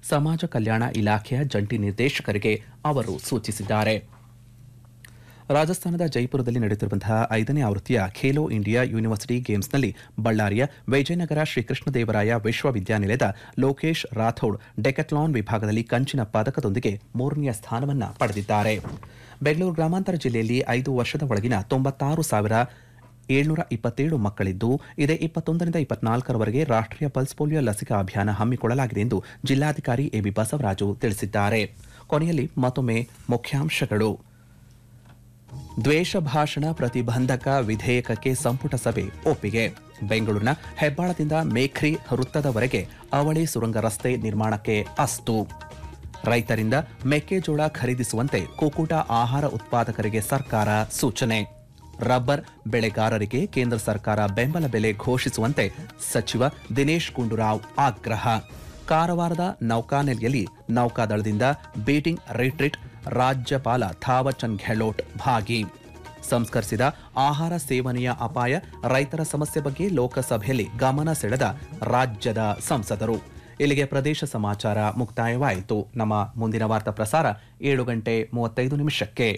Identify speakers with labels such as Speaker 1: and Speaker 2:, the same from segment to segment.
Speaker 1: ಸಮಾಜ ಕಲ್ಯಾಣ ಇಲಾಖೆಯ ಜಂಟಿ ನಿರ್ದೇಶಕರಿಗೆ ಅವರು ಸೂಚಿಸಿದ್ದಾರೆ ರಾಜಸ್ಥಾನದ ಜೈಪುರದಲ್ಲಿ ನಡೆಯುತ್ತಿರುವಂತಹ ಐದನೇ ಆವೃತ್ತಿಯ ಖೇಲೋ ಇಂಡಿಯಾ ಯೂನಿವರ್ಸಿಟಿ ಗೇಮ್ಸ್ನಲ್ಲಿ ಬಳ್ಳಾರಿಯ ವಿಜಯನಗರ ಶ್ರೀಕೃಷ್ಣದೇವರಾಯ ವಿಶ್ವವಿದ್ಯಾನಿಲಯದ ಲೋಕೇಶ್ ರಾಥೋಡ್ ಡೆಕಥ್ಲಾನ್ ವಿಭಾಗದಲ್ಲಿ ಕಂಚಿನ ಪದಕದೊಂದಿಗೆ ಮೂರನೆಯ ಸ್ಥಾನವನ್ನು ಪಡೆದಿದ್ದಾರೆ ಬೆಂಗಳೂರು ಗ್ರಾಮಾಂತರ ಜಿಲ್ಲೆಯಲ್ಲಿ ಐದು ವರ್ಷದ ಒಳಗಿನ ತೊಂಬತ್ತಾರು ಸಾವಿರ ಏಳ್ನೂರ ಇಪ್ಪತ್ತೇಳು ಮಕ್ಕಳಿದ್ದು ಇದೇ ಇಪ್ಪತ್ತೊಂದರಿಂದ ಇಪ್ಪತ್ನಾಲ್ಕರವರೆಗೆ ರಾಷ್ಟ್ರೀಯ ಪಲ್ಸ್ ಪೋಲಿಯೋ ಲಸಿಕಾ ಅಭಿಯಾನ ಹಮ್ಮಿಕೊಳ್ಳಲಾಗಿದೆ ಎಂದು ಜಿಲ್ಲಾಧಿಕಾರಿ ಎಬಿ ಬಸವರಾಜು ತಿಳಿಸಿದ್ದಾರೆ ಕೊನೆಯಲ್ಲಿ ಮತ್ತೊಮ್ಮೆ ಮುಖ್ಯಾಂಶಗಳು ದ್ವೇಷ ಭಾಷಣ ಪ್ರತಿಬಂಧಕ ವಿಧೇಯಕಕ್ಕೆ ಸಂಪುಟ ಸಭೆ ಒಪ್ಪಿಗೆ ಬೆಂಗಳೂರಿನ ಹೆಬ್ಬಾಳದಿಂದ ಮೇಖ್ರಿ ವೃತ್ತದವರೆಗೆ ಅವಳಿ ಸುರಂಗ ರಸ್ತೆ ನಿರ್ಮಾಣಕ್ಕೆ ಅಸ್ತು ರೈತರಿಂದ ಮೆಕ್ಕೆಜೋಳ ಖರೀದಿಸುವಂತೆ ಕುಕ್ಕುಟ ಆಹಾರ ಉತ್ಪಾದಕರಿಗೆ ಸರ್ಕಾರ ಸೂಚನೆ ರಬ್ಬರ್ ಬೆಳೆಗಾರರಿಗೆ ಕೇಂದ್ರ ಸರ್ಕಾರ ಬೆಂಬಲ ಬೆಲೆ ಘೋಷಿಸುವಂತೆ ಸಚಿವ ದಿನೇಶ್ ಗುಂಡೂರಾವ್ ಆಗ್ರಹ ಕಾರವಾರದ ನೌಕಾನೆಲೆಯಲ್ಲಿ ನೌಕಾದಳದಿಂದ ಬೀಟಿಂಗ್ ರಿಟ್ರೀಟ್ ರಾಜ್ಯಪಾಲ ಥಾವರ್ಚಂದ್ ಗೆಹ್ಲೋಟ್ ಭಾಗಿ ಸಂಸ್ಕರಿಸಿದ ಆಹಾರ ಸೇವನೆಯ ಅಪಾಯ ರೈತರ ಸಮಸ್ಯೆ ಬಗ್ಗೆ ಲೋಕಸಭೆಯಲ್ಲಿ ಗಮನ ಸೆಳೆದ ರಾಜ್ಯದ ಸಂಸದರು ಇಲ್ಲಿಗೆ ಪ್ರದೇಶ ಸಮಾಚಾರ ಮುಕ್ತಾಯವಾಯಿತು ನಮ್ಮ ಮುಂದಿನ ವಾರ್ತಾ ಪ್ರಸಾರ ಏಳು ಗಂಟೆ ಮೂವತ್ತೈದು ನಿಮಿಷಕ್ಕೆ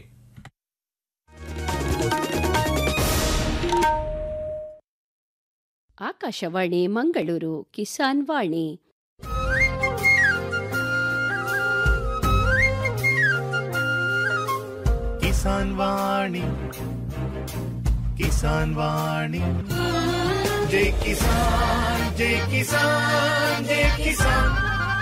Speaker 2: ಆಕಾಶವಾಣಿ ಮಂಗಳೂರು ಕಿಸಾನ್ ವಾಣಿ
Speaker 3: ಕಿಸಾನ್ ವಾಣಿ ಕಿಸಾನ್ ವಾಣಿ ಜೈ ಕಿಸಾನ್ ಜೈ ಕಿಸಾನ್ ಜೈ ಕಿಸಾನ್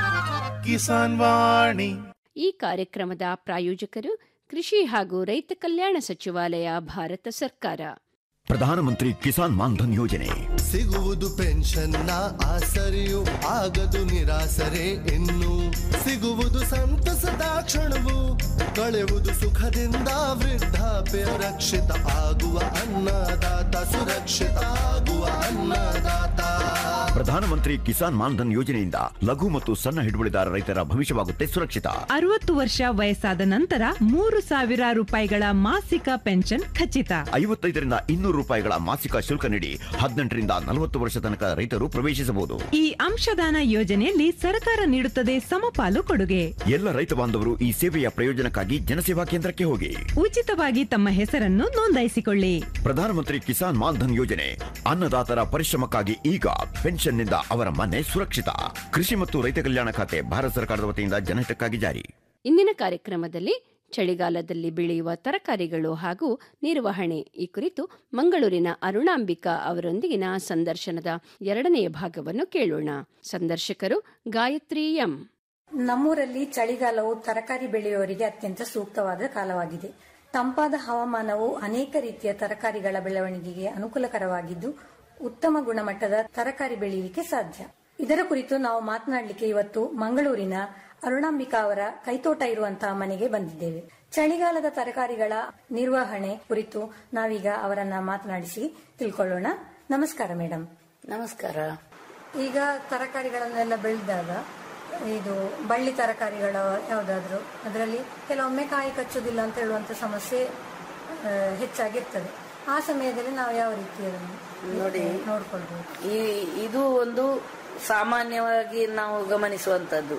Speaker 3: ಕಿಸಾನ್ ವಾಣಿ
Speaker 2: ಈ ಕಾರ್ಯಕ್ರಮದ ಪ್ರಾಯೋಜಕರು ಕೃಷಿ ಹಾಗೂ ರೈತ ಕಲ್ಯಾಣ ಸಚಿವಾಲಯ ಭಾರತ ಸರ್ಕಾರ
Speaker 4: ಪ್ರಧಾನಮಂತ್ರಿ ಕಿಸಾನ್ ಮಾನ್ಧನ್ ಯೋಜನೆ
Speaker 5: ಸಿಗುವುದು ಪೆನ್ಷನ್ನ ಆಸರೆಯು ಆಗದು ನಿರಾಸರೆ ಇನ್ನು ಸಿಗುವುದು ಸಂತಸದ ಕ್ಷಣವು ಕಳೆಯುವುದು ಸುಖದಿಂದ ವೃದ್ಧಾಪ್ಯ ರಕ್ಷಿತ ಆಗುವ ಅನ್ನದಾತ ಸುರಕ್ಷಿತ ಆಗುವ ಅನ್ನದಾತ
Speaker 4: ಪ್ರಧಾನಮಂತ್ರಿ ಕಿಸಾನ್ ಮಾನ್ಧನ್ ಯೋಜನೆಯಿಂದ ಲಘು ಮತ್ತು ಸಣ್ಣ ಹಿಡುವಳಿದಾರ ರೈತರ ಭವಿಷ್ಯವಾಗುತ್ತೆ ಸುರಕ್ಷಿತ
Speaker 6: ಅರವತ್ತು ವರ್ಷ ವಯಸ್ಸಾದ ನಂತರ ಮೂರು ಸಾವಿರ ರೂಪಾಯಿಗಳ ಮಾಸಿಕ ಪೆನ್ಷನ್ ಖಚಿತ
Speaker 4: ಐವತ್ತೈದರಿಂದ ಇನ್ನೂರು ರೂಪಾಯಿಗಳ ಮಾಸಿಕ ಶುಲ್ಕ ನೀಡಿ ಹದಿನೆಂಟರಿಂದ ನಲವತ್ತು ವರ್ಷ ತನಕ ರೈತರು ಪ್ರವೇಶಿಸಬಹುದು
Speaker 6: ಈ ಅಂಶದಾನ ಯೋಜನೆಯಲ್ಲಿ ಸರ್ಕಾರ ನೀಡುತ್ತದೆ ಸಮಪಾಲು ಕೊಡುಗೆ
Speaker 4: ಎಲ್ಲ ರೈತ ಬಾಂಧವರು ಈ ಸೇವೆಯ ಪ್ರಯೋಜನಕ್ಕಾಗಿ ಜನಸೇವಾ ಕೇಂದ್ರಕ್ಕೆ ಹೋಗಿ
Speaker 6: ಉಚಿತವಾಗಿ ತಮ್ಮ ಹೆಸರನ್ನು ನೋಂದಾಯಿಸಿಕೊಳ್ಳಿ
Speaker 4: ಪ್ರಧಾನಮಂತ್ರಿ ಕಿಸಾನ್ ಮಾನ್ಧನ್ ಯೋಜನೆ ಅನ್ನದಾತರ ಪರಿಶ್ರಮಕ್ಕಾಗಿ ಈಗ ಪೆನ್ಷನ್ನಿಂದ ಅವರ ಮನೆ ಸುರಕ್ಷಿತ ಕೃಷಿ ಮತ್ತು ರೈತ ಕಲ್ಯಾಣ ಖಾತೆ ಭಾರತ ಸರ್ಕಾರದ ವತಿಯಿಂದ ಜನಹಿತಕ್ಕಾಗಿ ಜಾರಿ
Speaker 2: ಇಂದಿನ ಕಾರ್ಯಕ್ರಮದಲ್ಲಿ ಚಳಿಗಾಲದಲ್ಲಿ ಬೆಳೆಯುವ ತರಕಾರಿಗಳು ಹಾಗೂ ನಿರ್ವಹಣೆ ಈ ಕುರಿತು ಮಂಗಳೂರಿನ ಅರುಣಾಂಬಿಕಾ ಅವರೊಂದಿಗಿನ ಸಂದರ್ಶನದ ಎರಡನೆಯ ಭಾಗವನ್ನು ಕೇಳೋಣ ಸಂದರ್ಶಕರು ಗಾಯತ್ರಿ ಎಂ
Speaker 7: ನಮ್ಮೂರಲ್ಲಿ ಚಳಿಗಾಲವು ತರಕಾರಿ ಬೆಳೆಯುವವರಿಗೆ ಅತ್ಯಂತ ಸೂಕ್ತವಾದ ಕಾಲವಾಗಿದೆ ತಂಪಾದ ಹವಾಮಾನವು ಅನೇಕ ರೀತಿಯ ತರಕಾರಿಗಳ ಬೆಳವಣಿಗೆಗೆ ಅನುಕೂಲಕರವಾಗಿದ್ದು ಉತ್ತಮ ಗುಣಮಟ್ಟದ ತರಕಾರಿ ಬೆಳೆಯಲಿಕ್ಕೆ ಸಾಧ್ಯ ಇದರ ಕುರಿತು ನಾವು ಮಾತನಾಡಲಿಕ್ಕೆ ಇವತ್ತು ಮಂಗಳೂರಿನ ಅರುಣಾಂಬಿಕಾ ಅವರ ಕೈತೋಟ ಇರುವಂತಹ ಮನೆಗೆ ಬಂದಿದ್ದೇವೆ ಚಳಿಗಾಲದ ತರಕಾರಿಗಳ ನಿರ್ವಹಣೆ ಕುರಿತು ನಾವೀಗ ಅವರನ್ನ ಮಾತನಾಡಿಸಿ ತಿಳ್ಕೊಳ್ಳೋಣ ನಮಸ್ಕಾರ ಮೇಡಮ್
Speaker 8: ನಮಸ್ಕಾರ
Speaker 7: ಈಗ ತರಕಾರಿಗಳನ್ನೆಲ್ಲ ಬೆಳೆದಾಗ ಇದು ಬಳ್ಳಿ ತರಕಾರಿಗಳ ಯಾವುದಾದ್ರು ಅದರಲ್ಲಿ ಕೆಲವೊಮ್ಮೆ ಕಾಯಿ ಕಚ್ಚುವುದಿಲ್ಲ ಅಂತ ಹೇಳುವಂತ ಸಮಸ್ಯೆ ಆ, ಹೆಚ್ಚಾಗಿರ್ತದೆ ಆ ಸಮಯದಲ್ಲಿ ನಾವು ಯಾವ ರೀತಿ ಅದನ್ನು
Speaker 8: ನೋಡಿ.
Speaker 7: ನೋಡ್ಕೊಳ್ಬಹುದು
Speaker 8: ಈ ಇದು ಒಂದು ಸಾಮಾನ್ಯವಾಗಿ ನಾವು ಗಮನಿಸುವಂತದ್ದು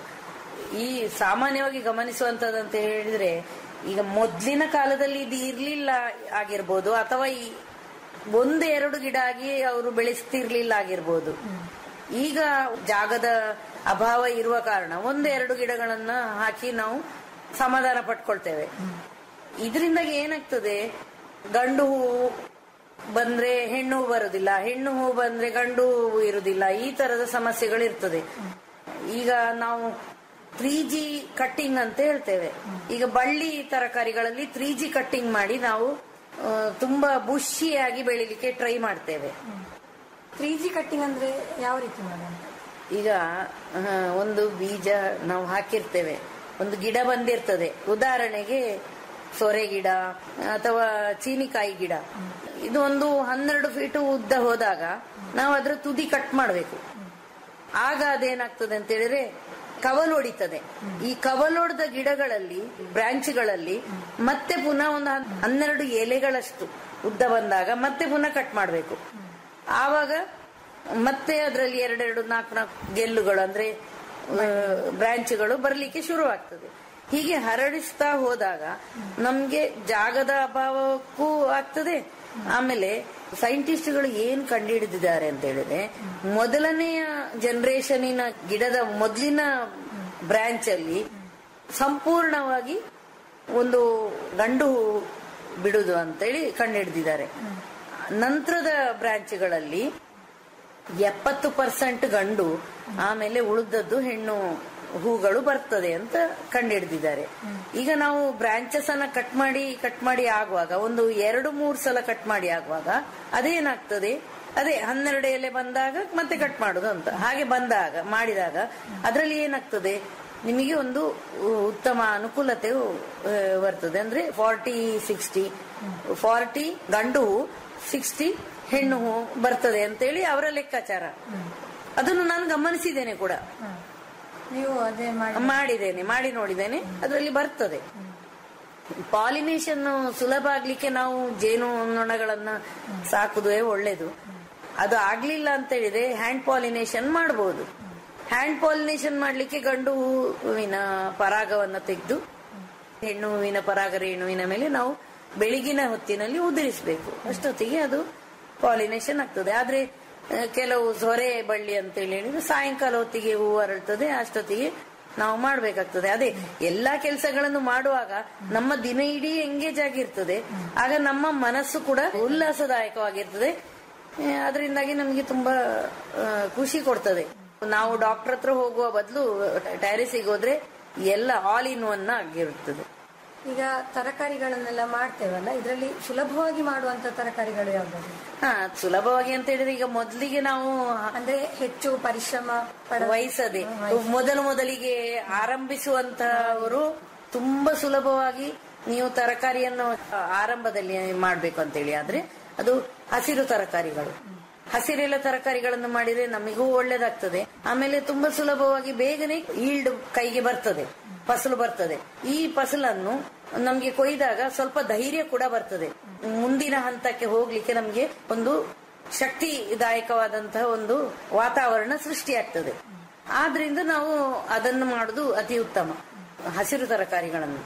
Speaker 8: ಈ ಸಾಮಾನ್ಯವಾಗಿ ಗಮನಿಸುವಂತದ್ದು ಅಂತ ಹೇಳಿದ್ರೆ ಈಗ ಮೊದ್ಲಿನ ಕಾಲದಲ್ಲಿ ಇದು ಇರ್ಲಿಲ್ಲ ಆಗಿರ್ಬೋದು ಅಥವಾ ಈ ಒಂದು ಎರಡು ಗಿಡ ಆಗಿ ಅವರು ಬೆಳೆಸ್ತಿರ್ಲಿಲ್ಲ ಆಗಿರ್ಬೋದು ಈಗ ಜಾಗದ ಅಭಾವ ಇರುವ ಕಾರಣ ಒಂದು ಎರಡು ಗಿಡಗಳನ್ನ ಹಾಕಿ ನಾವು ಸಮಾಧಾನ ಪಟ್ಕೊಳ್ತೇವೆ ಇದರಿಂದಾಗಿ ಏನಾಗ್ತದೆ ಗಂಡು ಹೂವು ಬಂದ್ರೆ ಹೆಣ್ಣು ಹೂ ಬರುದಿಲ್ಲ ಹೆಣ್ಣು ಹೂ ಬಂದ್ರೆ ಗಂಡು ಹೂವು ಇರುದಿಲ್ಲ ಈ ತರದ ಸಮಸ್ಯೆಗಳು ಇರ್ತದೆ ಈಗ ನಾವು ತ್ರೀ ಜಿ ಕಟ್ಟಿಂಗ್ ಅಂತ ಹೇಳ್ತೇವೆ ಈಗ ಬಳ್ಳಿ ತರಕಾರಿಗಳಲ್ಲಿ ತ್ರೀ ಜಿ ಕಟ್ಟಿಂಗ್ ಮಾಡಿ ನಾವು ಆ, ತುಂಬಾ ಬುಷಿಯಾಗಿ ಬೆಳಿಲಿಕ್ಕೆ ಟ್ರೈ ಮಾಡ್ತೇವೆ
Speaker 7: ತ್ರೀ ಜಿ ಕಟ್ಟಿಂಗ್ ಅಂದ್ರೆ ಯಾವ ರೀತಿ ಮೇಡಮ್
Speaker 8: ಈಗ ಆ, ಒಂದು ಬೀಜ ನಾವು ಹಾಕಿರ್ತೇವೆ ಒಂದು ಗಿಡ ಬಂದಿರ್ತದೆ ಉದಾಹರಣೆಗೆ ಸೊರೆ ಗಿಡ ಅಥವಾ ಚೀನಿಕಾಯಿ ಗಿಡ ಇದು ಒಂದು ಹನ್ನೆರಡು ಫೀಟ್ ಉದ್ದ ಹೋದಾಗ ನಾವು ಅದ್ರ ತುದಿ ಕಟ್ ಮಾಡಬೇಕು ಆಗ ಅದೇನಾಗ್ತದೆ ಅಂತ ಹೇಳಿದ್ರೆ ಕವಲು ಹೊಡಿತದೆ ಈ ಕವಲೊಡೆದ ಗಿಡಗಳಲ್ಲಿ ಬ್ರಾಂಚ್ಗಳಲ್ಲಿ ಮತ್ತೆ ಪುನಃ ಒಂದು ಹನ್- ಹನ್ನೆರಡು ಎಲೆಗಳಷ್ಟು ಉದ್ದ ಬಂದಾಗ ಮತ್ತೆ ಪುನಃ ಕಟ್ ಮಾಡಬೇಕು ಆವಾಗ ಮತ್ತೆ ಅದರಲ್ಲಿ ಎರಡೆರಡು ನಾಲ್ಕು ನಾಲ್ಕು ಗೆಲ್ಲುಗಳು ಅಂದ್ರೆ ಬ್ರಾಂಚ್ಗಳು ಬರ್ಲಿಕ್ಕೆ ಶುರುವಾಗ್ತದೆ ಹೀಗೆ ಹರಡಿಸ್ತಾ ಹೋದಾಗ ನಮ್ಗೆ ಜಾಗದ ಅಭಾವಕ್ಕೂ ಆಗ್ತದೆ ಆಮೇಲೆ ಸೈಂಟಿಸ್ಟ್ಗಳು ಏನ್ ಕಂಡುಹಿಡಿದಿದ್ದಾರೆ ಅಂತ ಹೇಳಿದ್ರೆ ಮೊದಲನೆಯ ಜನರೇಷನಿನ ಗಿಡದ ಮೊದಲಿನ ಬ್ರಾಂಚ್ ಅಲ್ಲಿ ಸಂಪೂರ್ಣವಾಗಿ ಒಂದು ಗಂಡು ಹೂ ಬಿಡುದು ಅಂತೇಳಿ ಕಂಡುಹಿಡಿದಿದ್ದಾರೆ ನಂತರದ ಬ್ರಾಂಚ್ಗಳಲ್ಲಿ ಎಪ್ಪತ್ತು ಪರ್ಸೆಂಟ್ ಗಂಡು ಆಮೇಲೆ ಉಳಿದದ್ದು ಹೆಣ್ಣು ಹೂಗಳು ಬರ್ತದೆ ಅಂತ ಕಂಡುಹಿಡಿದಿದ್ದಾರೆ ಈಗ ನಾವು ಬ್ರಾಂಚಸ್ ಅನ್ನ ಕಟ್ ಮಾಡಿ ಕಟ್ ಮಾಡಿ ಆಗುವಾಗ ಒಂದು ಎರಡು ಮೂರು ಸಲ ಕಟ್ ಮಾಡಿ ಆಗುವಾಗ ಅದೇನಾಗ್ತದೆ ಅದೇ ಹನ್ನೆರಡು ಎಲೆ ಬಂದಾಗ ಮತ್ತೆ ಕಟ್ ಮಾಡುದು ಅಂತ ಹಾಗೆ ಬಂದಾಗ ಮಾಡಿದಾಗ ಅದರಲ್ಲಿ ಏನಾಗ್ತದೆ ನಿಮಗೆ ಒಂದು ಉತ್ತಮ ಅನುಕೂಲತೆ ಆ, ಬರ್ತದೆ ಅಂದ್ರೆ ಫಾರ್ಟಿ ಸಿಕ್ಸ್ಟಿ ಫಾರ್ಟಿ ಗಂಡು ಹೂ ಸಿಕ್ಸ್ಟಿ ಹೆಣ್ಣು ಹೂ ಬರ್ತದೆ ಅಂತೇಳಿ ಅವರ ಲೆಕ್ಕಾಚಾರ ಅದನ್ನು ನಾನು ಗಮನಿಸಿದ್ದೇನೆ ಕೂಡ
Speaker 7: ನೀವು ಅದೇ ಮಾಡಿ
Speaker 8: ಮಾಡಿದ್ದೇನೆ ಮಾಡಿ ನೋಡಿದ್ದೇನೆ ಅದರಲ್ಲಿ ಬರ್ತದೆ ಪಾಲಿನೇಷನ್ ಸುಲಭ ಆಗ್ಲಿಕ್ಕೆ ನಾವು ಜೇನು ನೊಣಗಳನ್ನ ಸಾಕುದೇ ಒಳ್ಳೇದು ಅದು ಆಗ್ಲಿಲ್ಲ ಅಂತ ಹೇಳಿದ್ರೆ ಹ್ಯಾಂಡ್ ಪಾಲಿನೇಷನ್ ಮಾಡಬಹುದು ಹ್ಯಾಂಡ್ ಪಾಲಿನೇಷನ್ ಮಾಡ್ಲಿಕ್ಕೆ ಗಂಡು ಹೂವಿನ ಪರಾಗವನ್ನ ತೆಗೆದು ಹೆಣ್ಣು ಹೂವಿನ ಪರಾಗ ರೇಣುವಿನ ಮೇಲೆ ನಾವು ಬೆಳಗಿನ ಹೊತ್ತಿನಲ್ಲಿ ಉದುರಿಸಬೇಕು ಅಷ್ಟೊತ್ತಿಗೆ ಅದು ಪಾಲಿನೇಷನ್ ಆಗ್ತದೆ ಆದ್ರೆ ಆ, ಕೆಲವು ಸೊರೆ ಬಳ್ಳಿ ಅಂತ ಹೇಳಿ ಹೇಳಿದ್ರೆ ಸಾಯಂಕಾಲ ಹೊತ್ತಿಗೆ ಹೂವು ಅರಳ್ತದೆ ಅಷ್ಟೊತ್ತಿಗೆ ನಾವು ಮಾಡ್ಬೇಕಾಗ್ತದೆ ಅದೇ ಎಲ್ಲಾ ಕೆಲಸಗಳನ್ನು ಮಾಡುವಾಗ ನಮ್ಮ ದಿನ ಇಡೀ ಎಂಗೇಜ್ ಆಗಿರ್ತದೆ ಆಗ ನಮ್ಮ ಮನಸ್ಸು ಕೂಡ ಉಲ್ಲಾಸದಾಯಕವಾಗಿರ್ತದೆ ಆ, ಅದರಿಂದಾಗಿ ನಮಗೆ ತುಂಬಾ ಆ, ಖುಷಿ ಕೊಡ್ತದೆ ನಾವು ಡಾಕ್ಟರ್ ಹತ್ರ ಹೋಗುವ ಬದಲು ಟ್ಯಾರಿಸಿಗೆ ಹೋದ್ರೆ ಎಲ್ಲ ಆಲ್ ಇನ್ ಒನ್ ಆಗಿರುತ್ತದೆ
Speaker 7: ಈಗ ತರಕಾರಿಗಳನ್ನೆಲ್ಲ ಮಾಡ್ತೇವಲ್ಲ ಇದರಲ್ಲಿ ಸುಲಭವಾಗಿ ಮಾಡುವಂತ ತರಕಾರಿಗಳು ಯಾವ್ದಾದ್ರು
Speaker 8: ಹಾ ಸುಲಭವಾಗಿ ಅಂತ ಹೇಳಿದ್ರೆ ಈಗ ಮೊದಲಿಗೆ ನಾವು
Speaker 7: ಅಂದ್ರೆ ಹೆಚ್ಚು ಪರಿಶ್ರಮ ಪಡ
Speaker 8: ವಹಿಸದೆ ಮೊದಲು ಮೊದಲಿಗೆ ಆರಂಭಿಸುವಂತಹವರು ತುಂಬಾ ಸುಲಭವಾಗಿ ನೀವು ತರಕಾರಿಯನ್ನು ಆರಂಭದಲ್ಲಿ ಮಾಡ್ಬೇಕು ಅಂತೇಳಿ ಆದ್ರೆ ಅದು ಹಸಿರು ತರಕಾರಿಗಳು ಹಸಿರೆಲ್ಲ ತರಕಾರಿಗಳನ್ನು ಮಾಡಿದ್ರೆ ನಮಗೂ ಒಳ್ಳೇದಾಗ್ತದೆ ಆಮೇಲೆ ತುಂಬಾ ಸುಲಭವಾಗಿ ಬೇಗನೆ ಈಲ್ಡ್ ಕೈಗೆ ಬರ್ತದೆ ಫಸಲು ಬರ್ತದೆ ಈ ಫಸಲನ್ನು ನಮ್ಗೆ ಕೊಯ್ದಾಗ ಸ್ವಲ್ಪ ಧೈರ್ಯ ಕೂಡ ಬರ್ತದೆ ಮುಂದಿನ ಹಂತಕ್ಕೆ ಹೋಗ್ಲಿಕ್ಕೆ ನಮ್ಗೆ ಒಂದು ಶಕ್ತಿದಾಯಕವಾದಂತಹ ಒಂದು ವಾತಾವರಣ ಸೃಷ್ಟಿಯಾಗ್ತದೆ ಆದ್ರಿಂದ ನಾವು ಅದನ್ನು ಮಾಡುದು ಅತಿ ಉತ್ತಮ ಹಸಿರು ತರಕಾರಿಗಳನ್ನು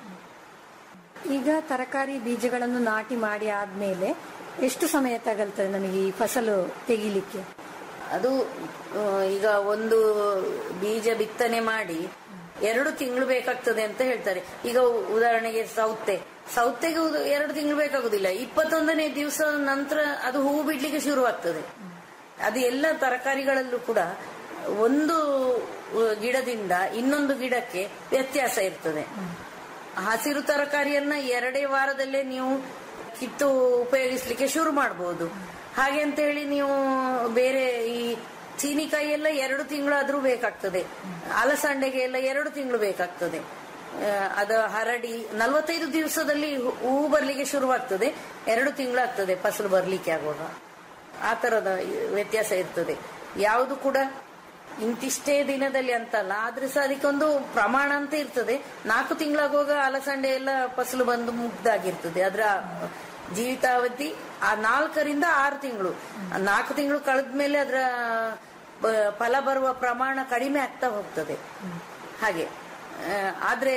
Speaker 7: ಈಗ ತರಕಾರಿ ಬೀಜಗಳನ್ನು ನಾಟಿ ಮಾಡಿ ಆದ್ಮೇಲೆ ಎಷ್ಟು ಸಮಯ ತಗಲ್ತದೆ ನಮಗೆ ಈ ಫಸಲು ತೆಗಿಲಿಕ್ಕೆ
Speaker 8: ಅದು ಆ, ಈಗ ಒಂದು ಬೀಜ ಬಿತ್ತನೆ ಮಾಡಿ ಎರಡು ತಿಂಗಳು ಬೇಕಾಗ್ತದೆ ಅಂತ ಹೇಳ್ತಾರೆ ಈಗ ಉ- ಉದಾಹರಣೆಗೆ ಸೌತೆ ಸೌತೆಗೆ ಉದ- ಎರಡು ತಿಂಗಳು ಬೇಕಾಗುದಿಲ್ಲ ಇಪ್ಪತ್ತೊಂದನೇ ದಿವಸ ನಂತರ ಅದು ಹೂ ಬಿಡ್ಲಿಕ್ಕೆ ಶುರುವಾಗ್ತದೆ ಅದು ಎಲ್ಲ ತರಕಾರಿಗಳಲ್ಲೂ ಕೂಡ ಒಂದು ಆ, ಗಿಡದಿಂದ ಇನ್ನೊಂದು ಗಿಡಕ್ಕೆ ವ್ಯತ್ಯಾಸ ಇರ್ತದೆ ಹಸಿರು ತರಕಾರಿಯನ್ನ ಎರಡೇ ವಾರದಲ್ಲೇ ನೀವು ಕಿತ್ತು ಉಪಯೋಗಿಸ್ಲಿಕ್ಕೆ ಶುರು ಮಾಡಬಹುದು ಹಾಗೆ ಅಂತ ಹೇಳಿ ನೀವು ಬೇರೆ ಈ ಚೀನಿಕಾಯಿ ಎಲ್ಲ ಎರಡು ತಿಂಗಳಾದ್ರೂ ಬೇಕಾಗ್ತದೆ ಅಲಸಂಡೆಗೆ ಎಲ್ಲ ಎರಡು ತಿಂಗಳು ಬೇಕಾಗ್ತದೆ ಆ, ಅದು ಹರಡಿ ನಲವತ್ತೈದು ದಿವಸದಲ್ಲಿ ಹೂ- ಹೂ ಬರ್ಲಿಕ್ಕೆ ಶುರುವಾಗ್ತದೆ ಎರಡು ತಿಂಗಳಾಗ್ತದೆ ಫಸಲು ಬರ್ಲಿಕ್ಕೆ ಆಗುವಾಗ ಆ ತರದ ವ್ಯತ್ಯಾಸ ಇರ್ತದೆ ಯಾವುದು ಕೂಡ ಇಂತಿಷ್ಟೇ ದಿನದಲ್ಲಿ ಅಂತಲ್ಲ ಆದ್ರೆ ಸಹ ಅದಕ್ಕೊಂದು ಪ್ರಮಾಣ ಅಂತ ಇರ್ತದೆ ನಾಲ್ಕು ತಿಂಗಳಾಗುವಾಗ ಅಲಸಂಡೆ ಎಲ್ಲ ಫಸಲು ಬಂದು ಮುಗ್ದಾಗಿರ್ತದೆ ಅದರ ಜೀವಿತಾವಧಿ ಆ ನಾಲ್ಕರಿಂದ ಆರು ತಿಂಗಳು ಆ ನಾಲ್ಕು ತಿಂಗಳು ಕಳೆದ್ಮೇಲೆ ಅದರ ಬ- ಫಲ ಬರುವ ಪ್ರಮಾಣ ಕಡಿಮೆ ಆಗ್ತಾ ಹೋಗ್ತದೆ ಹಾಗೆ ಆ, ಆದ್ರೆ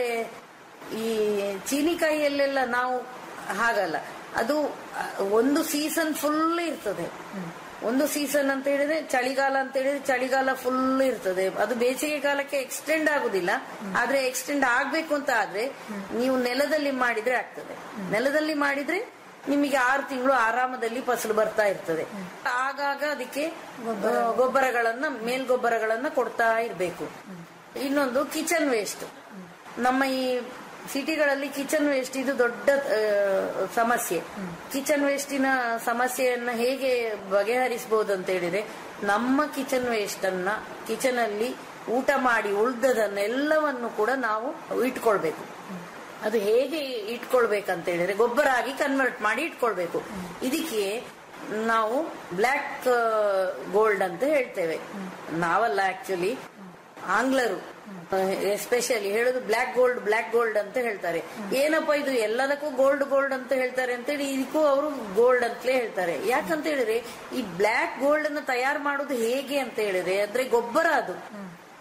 Speaker 8: ಈ ಚೀನಿಕಾಯಿಯಲ್ಲೆಲ್ಲ ನಾವು ಹಾಗಲ್ಲ ಅದು ಆ, ಒಂದು ಸೀಸನ್ ಫುಲ್ ಇರ್ತದೆ ಒಂದು ಸೀಸನ್ ಅಂತ ಹೇಳಿದ್ರೆ ಚಳಿಗಾಲ ಅಂತ ಹೇಳಿದ್ರೆ ಚಳಿಗಾಲ ಫುಲ್ ಇರ್ತದೆ ಅದು ಬೇಸಿಗೆ ಕಾಲಕ್ಕೆ ಎಕ್ಸ್ಟೆಂಡ್ ಆಗುದಿಲ್ಲ ಆದ್ರೆ ಎಕ್ಸ್ಟೆಂಡ್ ಆಗ್ಬೇಕು ಅಂತ ಆದ್ರೆ ನೀವು ನೆಲದಲ್ಲಿ ಮಾಡಿದ್ರೆ ಆಗ್ತದೆ ನೆಲದಲ್ಲಿ ಮಾಡಿದ್ರೆ ನಿಮಗೆ ಆರು ತಿಂಗಳು ಆರಾಮದಲ್ಲಿ ಫಸಲು ಬರ್ತಾ ಇರ್ತದೆ ಆಗಾಗ ಅದಕ್ಕೆ ಆ, ಗೊಬ್ಬರಗಳನ್ನ ಮೇಲ್ಗೊಬ್ಬರಗಳನ್ನ ಕೊಡ್ತಾ ಇರ್ಬೇಕು ಇನ್ನೊಂದು ಕಿಚನ್ ವೇಸ್ಟ್ ನಮ್ಮ ಈ ಸಿಟಿಗಳಲ್ಲಿ ಕಿಚನ್ ವೇಸ್ಟ್ ಇದು ದೊಡ್ಡ ಆ, ಸಮಸ್ಯೆ ಕಿಚನ್ ವೇಸ್ಟಿನ ಸಮಸ್ಯೆಯನ್ನ ಹೇಗೆ ಬಗೆಹರಿಸಬಹುದು ಅಂತ ಹೇಳಿದ್ರೆ ನಮ್ಮ ಕಿಚನ್ ವೇಸ್ಟ್ ಅನ್ನ ಕಿಚನ್ ಅಲ್ಲಿ ಊಟ ಮಾಡಿ ಉಳ್ದದನ್ನೆಲ್ಲವನ್ನು ಕೂಡ ನಾವು ಇಟ್ಕೊಳ್ಬೇಕು ಅದು ಹೇಗೆ ಇಟ್ಕೊಳ್ಬೇಕಂತ ಹೇಳಿದ್ರೆ ಗೊಬ್ಬರ ಆಗಿ ಕನ್ವರ್ಟ್ ಮಾಡಿ ಇಟ್ಕೊಳ್ಬೇಕು ಇದಕ್ಕೆ ನಾವು ಬ್ಲ್ಯಾಕ್ ಗೋಲ್ಡ್ ಅಂತ ಹೇಳ್ತೇವೆ ನಾವಲ್ಲ ಆಕ್ಚುಲಿ ಆಂಗ್ಲರು ಎಸ್ಪೆಷಲಿ ಹೇಳುದು ಬ್ಲ್ಯಾಕ್ ಗೋಲ್ಡ್ ಬ್ಲ್ಯಾಕ್ ಗೋಲ್ಡ್ ಅಂತ ಹೇಳ್ತಾರೆ ಏನಪ್ಪ ಇದು ಎಲ್ಲದಕ್ಕೂ ಗೋಲ್ಡ್ ಗೋಲ್ಡ್ ಅಂತ ಹೇಳ್ತಾರೆ ಅಂತೇಳಿ ಇದಕ್ಕೂ ಅವರು ಗೋಲ್ಡ್ ಅಂತಲೇ ಹೇಳ್ತಾರೆ ಯಾಕಂತ ಹೇಳಿದ್ರೆ ಈ ಬ್ಲ್ಯಾಕ್ ಗೋಲ್ಡ್ ಅನ್ನ ತಯಾರು ಮಾಡುದು ಹೇಗೆ ಅಂತ ಹೇಳಿದ್ರೆ ಅಂದ್ರೆ ಗೊಬ್ಬರ ಅದು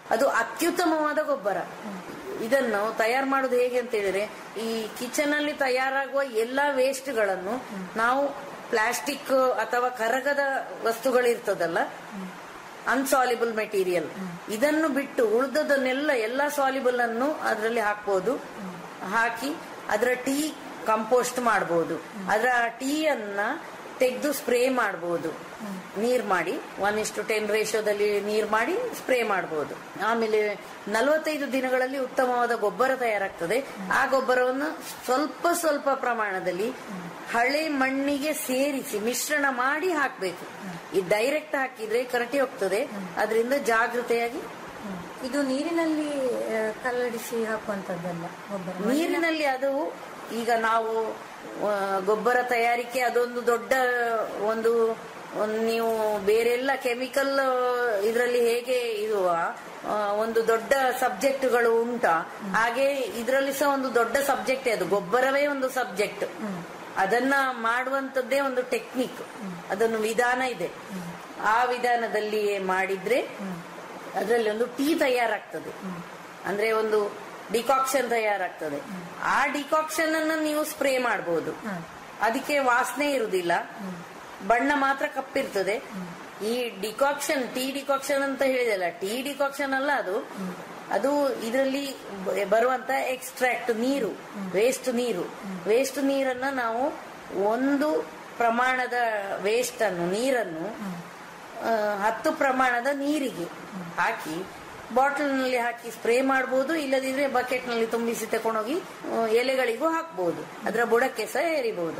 Speaker 8: ಅದು ಅತ್ಯುತ್ತಮವಾದ ಗೊಬ್ಬರ ಇದನ್ನು ತಯಾರು ಮಾಡೋದು ಹೇಗೆ ಅಂತ ಹೇಳಿದ್ರೆ ಈ ಕಿಚನ್ ಅಲ್ಲಿ ತಯಾರಾಗುವ ಎಲ್ಲಾ ವೇಸ್ಟ್ ಗಳನ್ನು ನಾವು ಪ್ಲಾಸ್ಟಿಕ್ ಅಥವಾ ಕರಗದ ವಸ್ತುಗಳಿರ್ತದಲ್ಲ ಅನ್ಸಾಲಿಬಲ್ ಮೆಟೀರಿಯಲ್ ಇದನ್ನು ಬಿಟ್ಟು ಉಳಿದದನ್ನೆಲ್ಲ ಎಲ್ಲಾ ಸಾಲಿಬಲ್ ಅನ್ನು ಅದರಲ್ಲಿ ಹಾಕ್ಬೋದು ಹಾಕಿ ಅದರ ಟೀ ಕಂಪೋಸ್ಟ್ ಮಾಡಬಹುದು ಅದರ ಟೀ ಅನ್ನ ತೆಗೆದು ಸ್ಪ್ರೇ ಮಾಡಬಹುದು ನೀರ್ ಮಾಡಿ ಒನ್ ಇಷ್ಟು ಟೆನ್ ರೇಷಿಯೋದಲ್ಲಿ ನೀರ್ ಮಾಡಿ ಸ್ಪ್ರೇ ಮಾಡಬಹುದು ಆಮೇಲೆ ನಲವತ್ತೈದು ದಿನಗಳಲ್ಲಿ ಉತ್ತಮವಾದ ಗೊಬ್ಬರ ತಯಾರಾಗ್ತದೆ ಆ ಗೊಬ್ಬರವನ್ನು ಸ್ವಲ್ಪ ಸ್ವಲ್ಪ ಪ್ರಮಾಣದಲ್ಲಿ ಹಳೆ ಮಣ್ಣಿಗೆ ಸೇರಿಸಿ ಮಿಶ್ರಣ ಮಾಡಿ ಹಾಕ್ಬೇಕು ಈ ಡೈರೆಕ್ಟ್ ಹಾಕಿದ್ರೆ ಕರಟಿ ಹೋಗ್ತದೆ ಅದರಿಂದ ಜಾಗೃತೆಯಾಗಿ
Speaker 7: ಇದು ನೀರಿನಲ್ಲಿ ಆ, ಕಲ್ಲಡಿಸಿ ಹಾಕುವಂತದ್ದಲ್ಲ ಗೊಬ್ಬರ
Speaker 8: ನೀರಿನಲ್ಲಿ ಅದು ಈಗ ನಾವು ಆ, ಗೊಬ್ಬರ ತಯಾರಿಕೆ ಅದೊಂದು ದೊಡ್ಡ ಒಂದು ಒಂದು ನೀವು ಬೇರೆಲ್ಲ ಕೆಮಿಕಲ್ ಇದರಲ್ಲಿ ಹೇಗೆ ಇರುವ ಆ, ಒಂದು ದೊಡ್ಡ ಸಬ್ಜೆಕ್ಟ್ಗಳು ಉಂಟಾ ಹಾಗೆ ಇದರಲ್ಲಿ ಸಹ ಒಂದು ದೊಡ್ಡ ಸಬ್ಜೆಕ್ಟ್ ಅದು ಗೊಬ್ಬರವೇ ಒಂದು ಸಬ್ಜೆಕ್ಟ್ ಅದನ್ನ ಮಾಡುವಂತದ್ದೇ ಒಂದು ಟೆಕ್ನಿಕ್ ಅದೊಂದು ವಿಧಾನ ಇದೆ ಆ ವಿಧಾನದಲ್ಲಿ ಮಾಡಿದ್ರೆ ಅದರಲ್ಲಿ ಒಂದು ಟೀ ತಯಾರಾಗ್ತದೆ ಅಂದ್ರೆ ಒಂದು ಡಿಕಾಕ್ಷನ್ ತಯಾರಾಗ್ತದೆ ಆ ಡಿಕಾಕ್ಷನ್ ಅನ್ನ ನೀವು ಸ್ಪ್ರೇ ಮಾಡಬಹುದು ಅದಕ್ಕೆ ವಾಸನೆ ಇರುವುದಿಲ್ಲ ಬಣ್ಣ ಮಾತ್ರ ಕಪ್ಪಿರ್ತದೆ ಈ ಡಿಕಾಕ್ಷನ್ ಟೀ ಡಿಕಾಕ್ಷನ್ ಅಂತ ಹೇಳಿದಲ್ಲ ಟೀ ಡಿಕಾಕ್ಷನ್ ಅಲ್ಲ ಅದು ಅದು ಇದರಲ್ಲಿ ಬ- ಬರುವಂತ ಎಕ್ಸ್ಟ್ರಾಕ್ಟ್ ನೀರು ವೇಸ್ಟ್ ನೀರು ವೇಸ್ಟ್ ನೀರನ್ನ ನಾವು ಒಂದು ಪ್ರಮಾಣದ ವೇಸ್ಟ್ ಅನ್ನು ನೀರನ್ನು ಆ, ಹತ್ತು ಪ್ರಮಾಣದ ನೀರಿಗೆ ಹಾಕಿ ಬಾಟಲ್ ನಲ್ಲಿ ಹಾಕಿ ಸ್ಪ್ರೇ ಮಾಡಬಹುದು ಇಲ್ಲದಿದ್ರೆ ಬಕೆಟ್ ನಲ್ಲಿ ತುಂಬಿಸಿ ತಕೊಂಡೋಗಿ ಆ, ಎಲೆಗಳಿಗೂ ಹಾಕ್ಬಹುದು ಅದರ ಬುಡಕ್ಕೆ ಸಹ ಏರಿಬಹುದು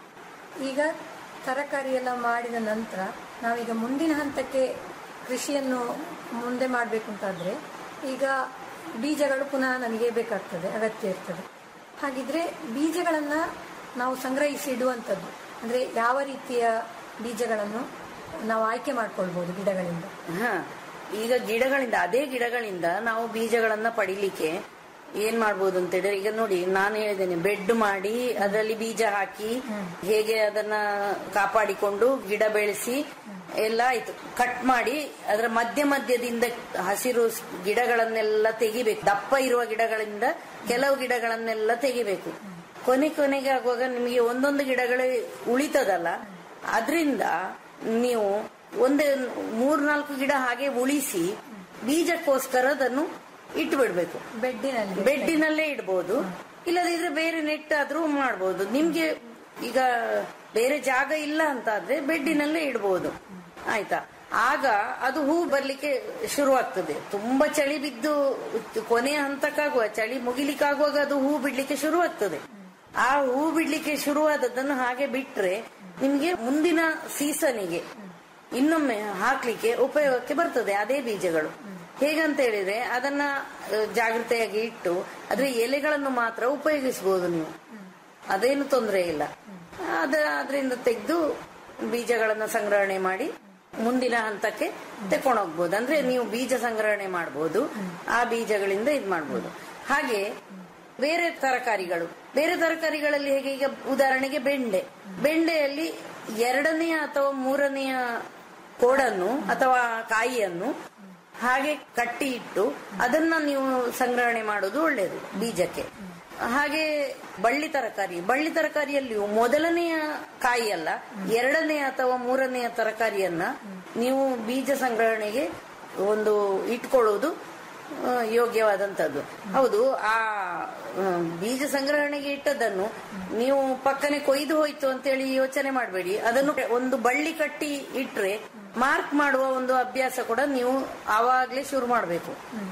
Speaker 7: ಈಗ ತರಕಾರಿ ಎಲ್ಲ ಮಾಡಿದ ನಂತರ ನಾವೀಗ ಮುಂದಿನ ಹಂತಕ್ಕೆ ಕೃಷಿಯನ್ನು ಮುಂದೆ ಮಾಡಬೇಕು ಅಂತಾದ್ರೆ ಈಗ ಬೀಜಗಳು ಪುನಃ ನಮಗೆ ಬೇಕಾಗ್ತದೆ ಅಗತ್ಯ ಇರ್ತದೆ ಹಾಗಿದ್ರೆ ಬೀಜಗಳನ್ನ ನಾವು ಸಂಗ್ರಹಿಸಿ ಇಡುವಂಥದ್ದು ಅಂದ್ರೆ ಯಾವ ರೀತಿಯ ಬೀಜಗಳನ್ನು ನಾವು ಆಯ್ಕೆ ಮಾಡ್ಕೊಳ್ಬಹುದು ಗಿಡಗಳಿಂದ
Speaker 8: ಹ ಈಗ ಗಿಡಗಳಿಂದ ಅದೇ ಗಿಡಗಳಿಂದ ನಾವು ಬೀಜಗಳನ್ನ ಪಡಿಲಿಕ್ಕೆ ಏನ್ ಮಾಡ್ಬೋದು ಅಂತ ಹೇಳಿದ್ರೆ ಈಗ ನೋಡಿ ನಾನು ಹೇಳಿದ್ದೇನೆ ಬೆಡ್ ಮಾಡಿ ಅದರಲ್ಲಿ ಬೀಜ ಹಾಕಿ ಹೇಗೆ ಅದನ್ನ ಕಾಪಾಡಿಕೊಂಡು ಗಿಡ ಬೆಳೆಸಿ ಎಲ್ಲ ಆಯ್ತು ಕಟ್ ಮಾಡಿ ಅದರ ಮಧ್ಯ ಮಧ್ಯದಿಂದ ಹಸಿರು ಸ್- ಗಿಡಗಳನ್ನೆಲ್ಲ ತೆಗಿಬೇಕು ದಪ್ಪ ಇರುವ ಗಿಡಗಳಿಂದ ಕೆಲವು ಗಿಡಗಳನ್ನೆಲ್ಲ ತೆಗಿಬೇಕು ಕೊನೆ ಕೊನೆಗೆ ಆಗುವಾಗ ನಿಮಗೆ ಒಂದೊಂದು ಗಿಡಗಳೇ ಉಳಿತದಲ್ಲ ಅದರಿಂದ ನೀವು ಒಂದು ಮೂರ್ನಾಲ್ಕು ಗಿಡ ಹಾಗೆ ಉಳಿಸಿ ಬೀಜಕ್ಕೋಸ್ಕರ ಅದನ್ನು ಇಟ್ಟು ಬಿಡ್ಬೇಕು
Speaker 7: ಬೆಡ್ಡಿನಲ್ಲಿ
Speaker 8: ಬೆಡ್ಡಿನಲ್ಲೇ ಇಡ್ಬೋದು ಇಲ್ಲದಿದ್ರೆ ಬೇರೆ ನೆಟ್ ಆದ್ರೂ ಮಾಡ್ಬೋದು ನಿಮ್ಗೆ ಈಗ ಬೇರೆ ಜಾಗ ಇಲ್ಲ ಅಂತ ಆದ್ರೆ ಬೆಡ್ಡಿನಲ್ಲೇ ಇಡ್ಬೋದು ಆಯ್ತಾ ಆಗ ಅದು ಹೂ ಬರ್ಲಿಕ್ಕೆ ಶುರುವಾಗ್ತದೆ ತುಂಬಾ ಚಳಿ ಬಿದ್ದು ಕೊನೆಯ ಹಂತಕ್ಕಾಗುವ ಚಳಿ ಮುಗಿಲಿಕ್ಕಾಗುವಾಗ ಅದು ಹೂ ಬಿಡ್ಲಿಕ್ಕೆ ಶುರುವಾಗ್ತದೆ ಆ ಹೂ ಬಿಡ್ಲಿಕ್ಕೆ ಶುರುವಾದದ್ದನ್ನು ಹಾಗೆ ಬಿಟ್ರೆ ನಿಮ್ಗೆ ಮುಂದಿನ ಸೀಸನಿಗೆ ಇನ್ನೊಮ್ಮೆ ಹಾಕ್ಲಿಕ್ಕೆ ಉಪಯೋಗಕ್ಕೆ ಬರ್ತದೆ ಅದೇ ಬೀಜಗಳು ಹೇಗಂತ ಹೇಳಿದ್ರೆ ಅದನ್ನ ಆ, ಜಾಗೃತೆಯಾಗಿ ಇಟ್ಟು ಅದ್ರ ಎಲೆಗಳನ್ನು ಮಾತ್ರ ಉಪಯೋಗಿಸಬಹುದು ನೀವು ಅದೇನು ತೊಂದರೆ ಇಲ್ಲ ಅದ ಅದರಿಂದ ತೆಗೆದು ಬೀಜಗಳನ್ನ ಸಂಗ್ರಹಣೆ ಮಾಡಿ ಮುಂದಿನ ಹಂತಕ್ಕೆ ತಕೊಂಡೋಗ್ಬೋದು ಅಂದ್ರೆ ನೀವು ಬೀಜ ಸಂಗ್ರಹಣೆ ಮಾಡಬಹುದು ಆ ಬೀಜಗಳಿಂದ ಇದ್ ಮಾಡ್ಬೋದು ಹಾಗೆ ಬೇರೆ ತರಕಾರಿಗಳು ಬೇರೆ ತರಕಾರಿಗಳಲ್ಲಿ ಹೇಗೆ ಈಗ ಉದಾಹರಣೆಗೆ ಬೆಂಡೆ ಬೆಂಡೆಯಲ್ಲಿ ಎರಡನೆಯ ಅಥವಾ ಮೂರನೆಯ ಕೋಡನ್ನು ಅಥವಾ ಕಾಯಿಯನ್ನು ಹಾಗೆ ಕಟ್ಟಿ ಇಟ್ಟು ಅದನ್ನ ನೀವು ಸಂಗ್ರಹಣೆ ಮಾಡೋದು ಒಳ್ಳೆಯದು ಬೀಜಕ್ಕೆ ಹಾಗೆ ಬಳ್ಳಿ ತರಕಾರಿ ಬಳ್ಳಿ ತರಕಾರಿಯಲ್ಲಿಯೂ ಮೊದಲನೆಯ ಕಾಯಿ ಅಲ್ಲ ಎರಡನೆಯ ಅಥವಾ ಮೂರನೆಯ ತರಕಾರಿಯನ್ನ ನೀವು ಬೀಜ ಸಂಗ್ರಹಣೆಗೆ ಒಂದು ಇಟ್ಕೊಳ್ಳುವುದು ಆ, ಯೋಗ್ಯವಾದಂತದ್ದು ಹೌದು ಆ ಆ, ಬೀಜ ಸಂಗ್ರಹಣೆಗೆ ಇಟ್ಟದನ್ನು ನೀವು ಪಕ್ಕನೆ ಕೊಯ್ದು ಹೋಯ್ತು ಅಂತೇಳಿ ಯೋಚನೆ ಮಾಡಬೇಡಿ ಅದನ್ನು ಒಂದು ಬಳ್ಳಿ ಕಟ್ಟಿ ಇಟ್ರೆ ಮಾರ್ಕ್ ಮಾಡುವ ಒಂದು ಅಭ್ಯಾಸ ಕೂಡ ನೀವು ಆವಾಗ್ಲೇ ಶುರು ಮಾಡಬೇಕು